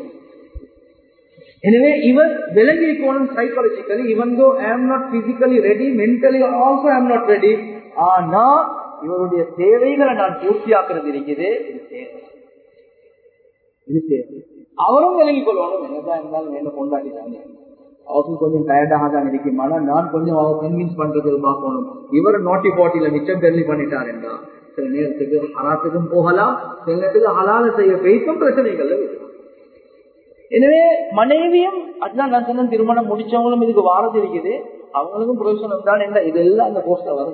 எனவே இவர் விலகி இருக்கணும் சைக்காலஜிக்கலி இவன் though I'm not physically ready mentally also I'm not ready ஆனா இவருடைய தேவைகளை நான் பூர்த்தியாக்குறது இருக்குது இது தேவை இது தேவை அவரும் விலகி கொள்ளணும் என்னதான் இருந்தாலும் என்ன கொண்டாடி தானே அவருக்கும் கொஞ்சம் டயர்டாக தான் இருக்கும் ஆனா நான் கொஞ்சம் அவர் கன்வின்ஸ் பண்றதுக்கு பார்க்கணும் இவர் நோட்டி போட்டியில மிச்சம் தெரியி பண்ணிட்டார் என்றா சில நேரத்துக்கு ஹராத்துக்கும் போகலாம் சில நேரத்துக்கு ஹலால செய்ய பேசும் பிரச்சனைகள் எனவே மனைவியும் அதுதான் நான் சொன்ன திருமணம் முடிச்சவங்களும் இதுக்கு வாரது இருக்குது அவங்களுக்கும் பிரயோஜனம் தான் என்ன இதெல்லாம் அந்த கோர்ஸ்ல வரும்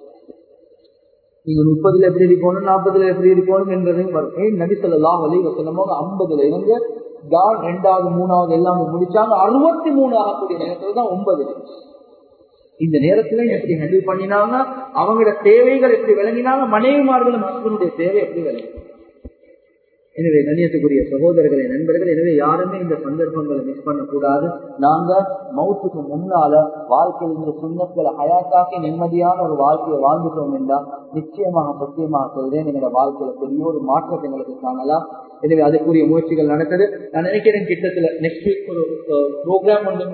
நீங்க முப்பதுல எப்படி இருக்கணும் நாற்பதுல எப்படி இருக்கணும் என்றதையும் வரும் ஏன் நபி சொல்லலாம் வழி சொன்னமோ ஐம்பதுல இருந்து தான் ரெண்டாவது மூணாவது எல்லாமே முடிச்சாங்க அறுபத்தி மூணு ஆகக்கூடிய நேரத்துல தான் ஒன்பது இந்த நேரத்துல எப்படி ஹேண்டில் பண்ணினாங்க அவங்களோட தேவைகள் எப்படி விளங்கினாங்க மனைவிமார்களும் ஹஸ்பனுடைய தேவை எப்படி விளங்கினாங்க எனவே கண்ணியத்துக்குரிய சகோதரர்களே நண்பர்கள் எனவே யாருமே இந்த சந்தர்ப்பங்களை மிஸ் பண்ணக்கூடாது நாங்க மவுத்துக்கு முன்னால வாழ்க்கையில் இந்த சுண்ணங்களை ஹயாத்தாக்கி நிம்மதியான ஒரு வாழ்க்கையை வாழ்ந்துட்டோம் என்றால் நிச்சயமாக சத்தியமாக சொல்றேன் எங்களோட வாழ்க்கையில பெரிய ஒரு மாற்றத்தை எங்களுக்கு காணலாம் எனவே அதுக்குரிய முயற்சிகள் நடக்குது நான் நினைக்கிறேன் கிட்டத்துல நெக்ஸ்ட் வீக் ஒரு ப்ரோக்ராம் ஒன்று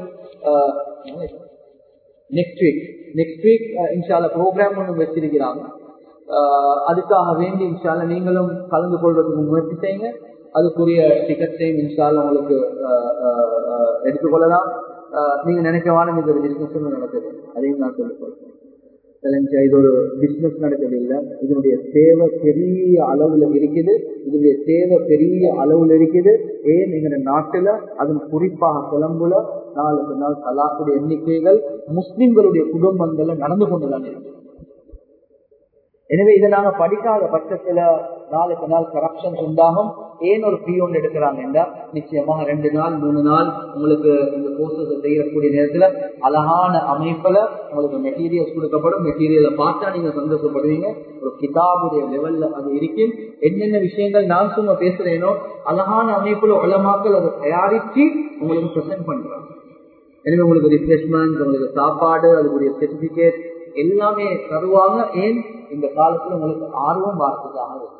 நெக்ஸ்ட் வீக் நெக்ஸ்ட் வீக் இன்ஷால ப்ரோக்ராம் ஒன்று வச்சிருக்கிறாங்க அதுக்காக வேண்டி இன்ஷால்ல நீங்களும் கலந்து கொள்றதுக்கு முயற்சி செய்யுங்க அதுக்குரிய டிக்கெட்டையும் இன்ஷால்ல உங்களுக்கு எடுத்துக்கொள்ளலாம் நீங்க நினைக்கவான இது ஒரு பிசினஸ் நடக்குது அதையும் நான் சொல்லிக் இது ஒரு பிசினஸ் நடக்கவில்லை இதனுடைய தேவை பெரிய அளவுல இருக்குது இதனுடைய தேவை பெரிய அளவுல இருக்குது ஏன் எங்க நாட்டுல அதன் குறிப்பாக கொழம்புல நாளுக்கு நாள் தலாக்குடைய எண்ணிக்கைகள் முஸ்லிம்களுடைய குடும்பங்கள்ல நடந்து கொண்டுதான் இருக்கு எனவே இதை நாங்க படிக்காத பட்சத்துல நாளுக்கு நாள் கரப்ஷன் உண்டாகும் ஏன் ஒரு ஃபீ ஒன்று எடுக்கிறாங்கன்னா நிச்சயமாக ரெண்டு நாள் மூணு நாள் உங்களுக்கு இந்த கோர்சஸ் செய்யக்கூடிய நேரத்துல அழகான அமைப்புல உங்களுக்கு மெட்டீரியல்ஸ் கொடுக்கப்படும் மெட்டீரியலை பார்த்தா நீங்க சந்தோஷப்படுவீங்க ஒரு கிதாபுடைய லெவல்ல அது இருக்கும் என்னென்ன விஷயங்கள் நான் சும்மா பேசுறேனோ அழகான அமைப்புல உலமாக்கள் அதை தயாரிச்சு உங்களுக்கு ப்ரெசென்ட் பண்றாங்க எனவே உங்களுக்கு ரிஃப்ரெஷ்மெண்ட் உங்களுக்கு சாப்பாடு அதுக்குரிய சர்டிபிகேட் எல்லாமே தருவாங்க ஏன் இந்த காலத்துல உங்களுக்கு ஆர்வம் வார்த்தைக்காக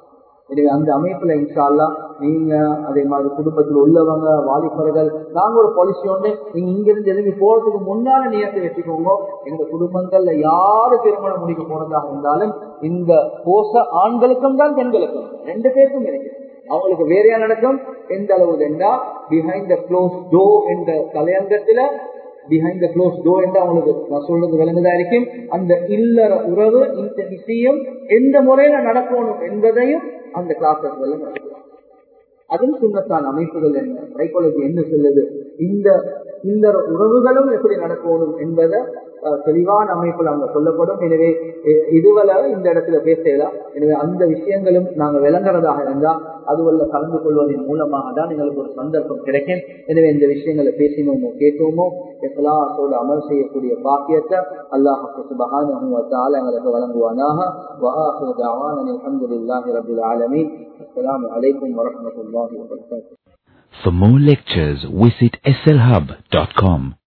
எனவே அந்த அமைப்புல இன்ஷால்லா நீங்க அதே மாதிரி குடும்பத்தில் உள்ளவங்க வாலிபர்கள் நாங்க ஒரு பாலிசி ஒன்று நீங்க இங்க இருந்து எழுதி போறதுக்கு முன்னால நியத்தை வச்சுக்கோங்க எங்க குடும்பங்கள்ல யாரு திருமணம் முடிக்க போறதாக இருந்தாலும் இந்த கோச ஆண்களுக்கும் தான் பெண்களுக்கும் ரெண்டு பேருக்கும் இருக்கு அவங்களுக்கு வேறையா நடக்கும் எந்த அளவு என்றா பிஹைண்ட் த க்ளோஸ் டோ என்ற தலையங்கத்துல பிஹைண்ட் த க்ளோஸ் டோ என்று அவங்களுக்கு நான் சொல்றது விளங்குதா இருக்கும் அந்த இல்லற உறவு இந்த விஷயம் எந்த முறையில நடக்கணும் என்பதையும் அந்த கிளாஸஸ்ல நடக்கும் அதுவும் சுண்ணத்தான் அமைப்புகள் என்ன சைக்காலஜி என்ன சொல்லுது இந்த இந்த உறவுகளும் எப்படி நடக்கணும் என்பதை தெளிவான அமைப்பில் அங்க சொல்லப்படும் எனவே இதுவரை இந்த இடத்துல பேசலாம் எனவே அந்த விஷயங்களும் நாங்க விளங்குறதாக இருந்தா அதுவல்ல கலந்து கொள்வதன் மூலமாக தான் எங்களுக்கு ஒரு சந்தர்ப்பம் கிடைக்கும் எனவே இந்த விஷயங்களை பேசினோமோ கேட்டோமோ எஸ்லாசோடு அமல் செய்யக்கூடிய பாக்கியத்தை அல்லாஹ் சுபஹான எங்களுக்கு வழங்குவானாக وآخر دعوانا الحمد لله رب العالمين السلام عليكم ورحمة الله وبركاته For more lectures, visit slhub.com.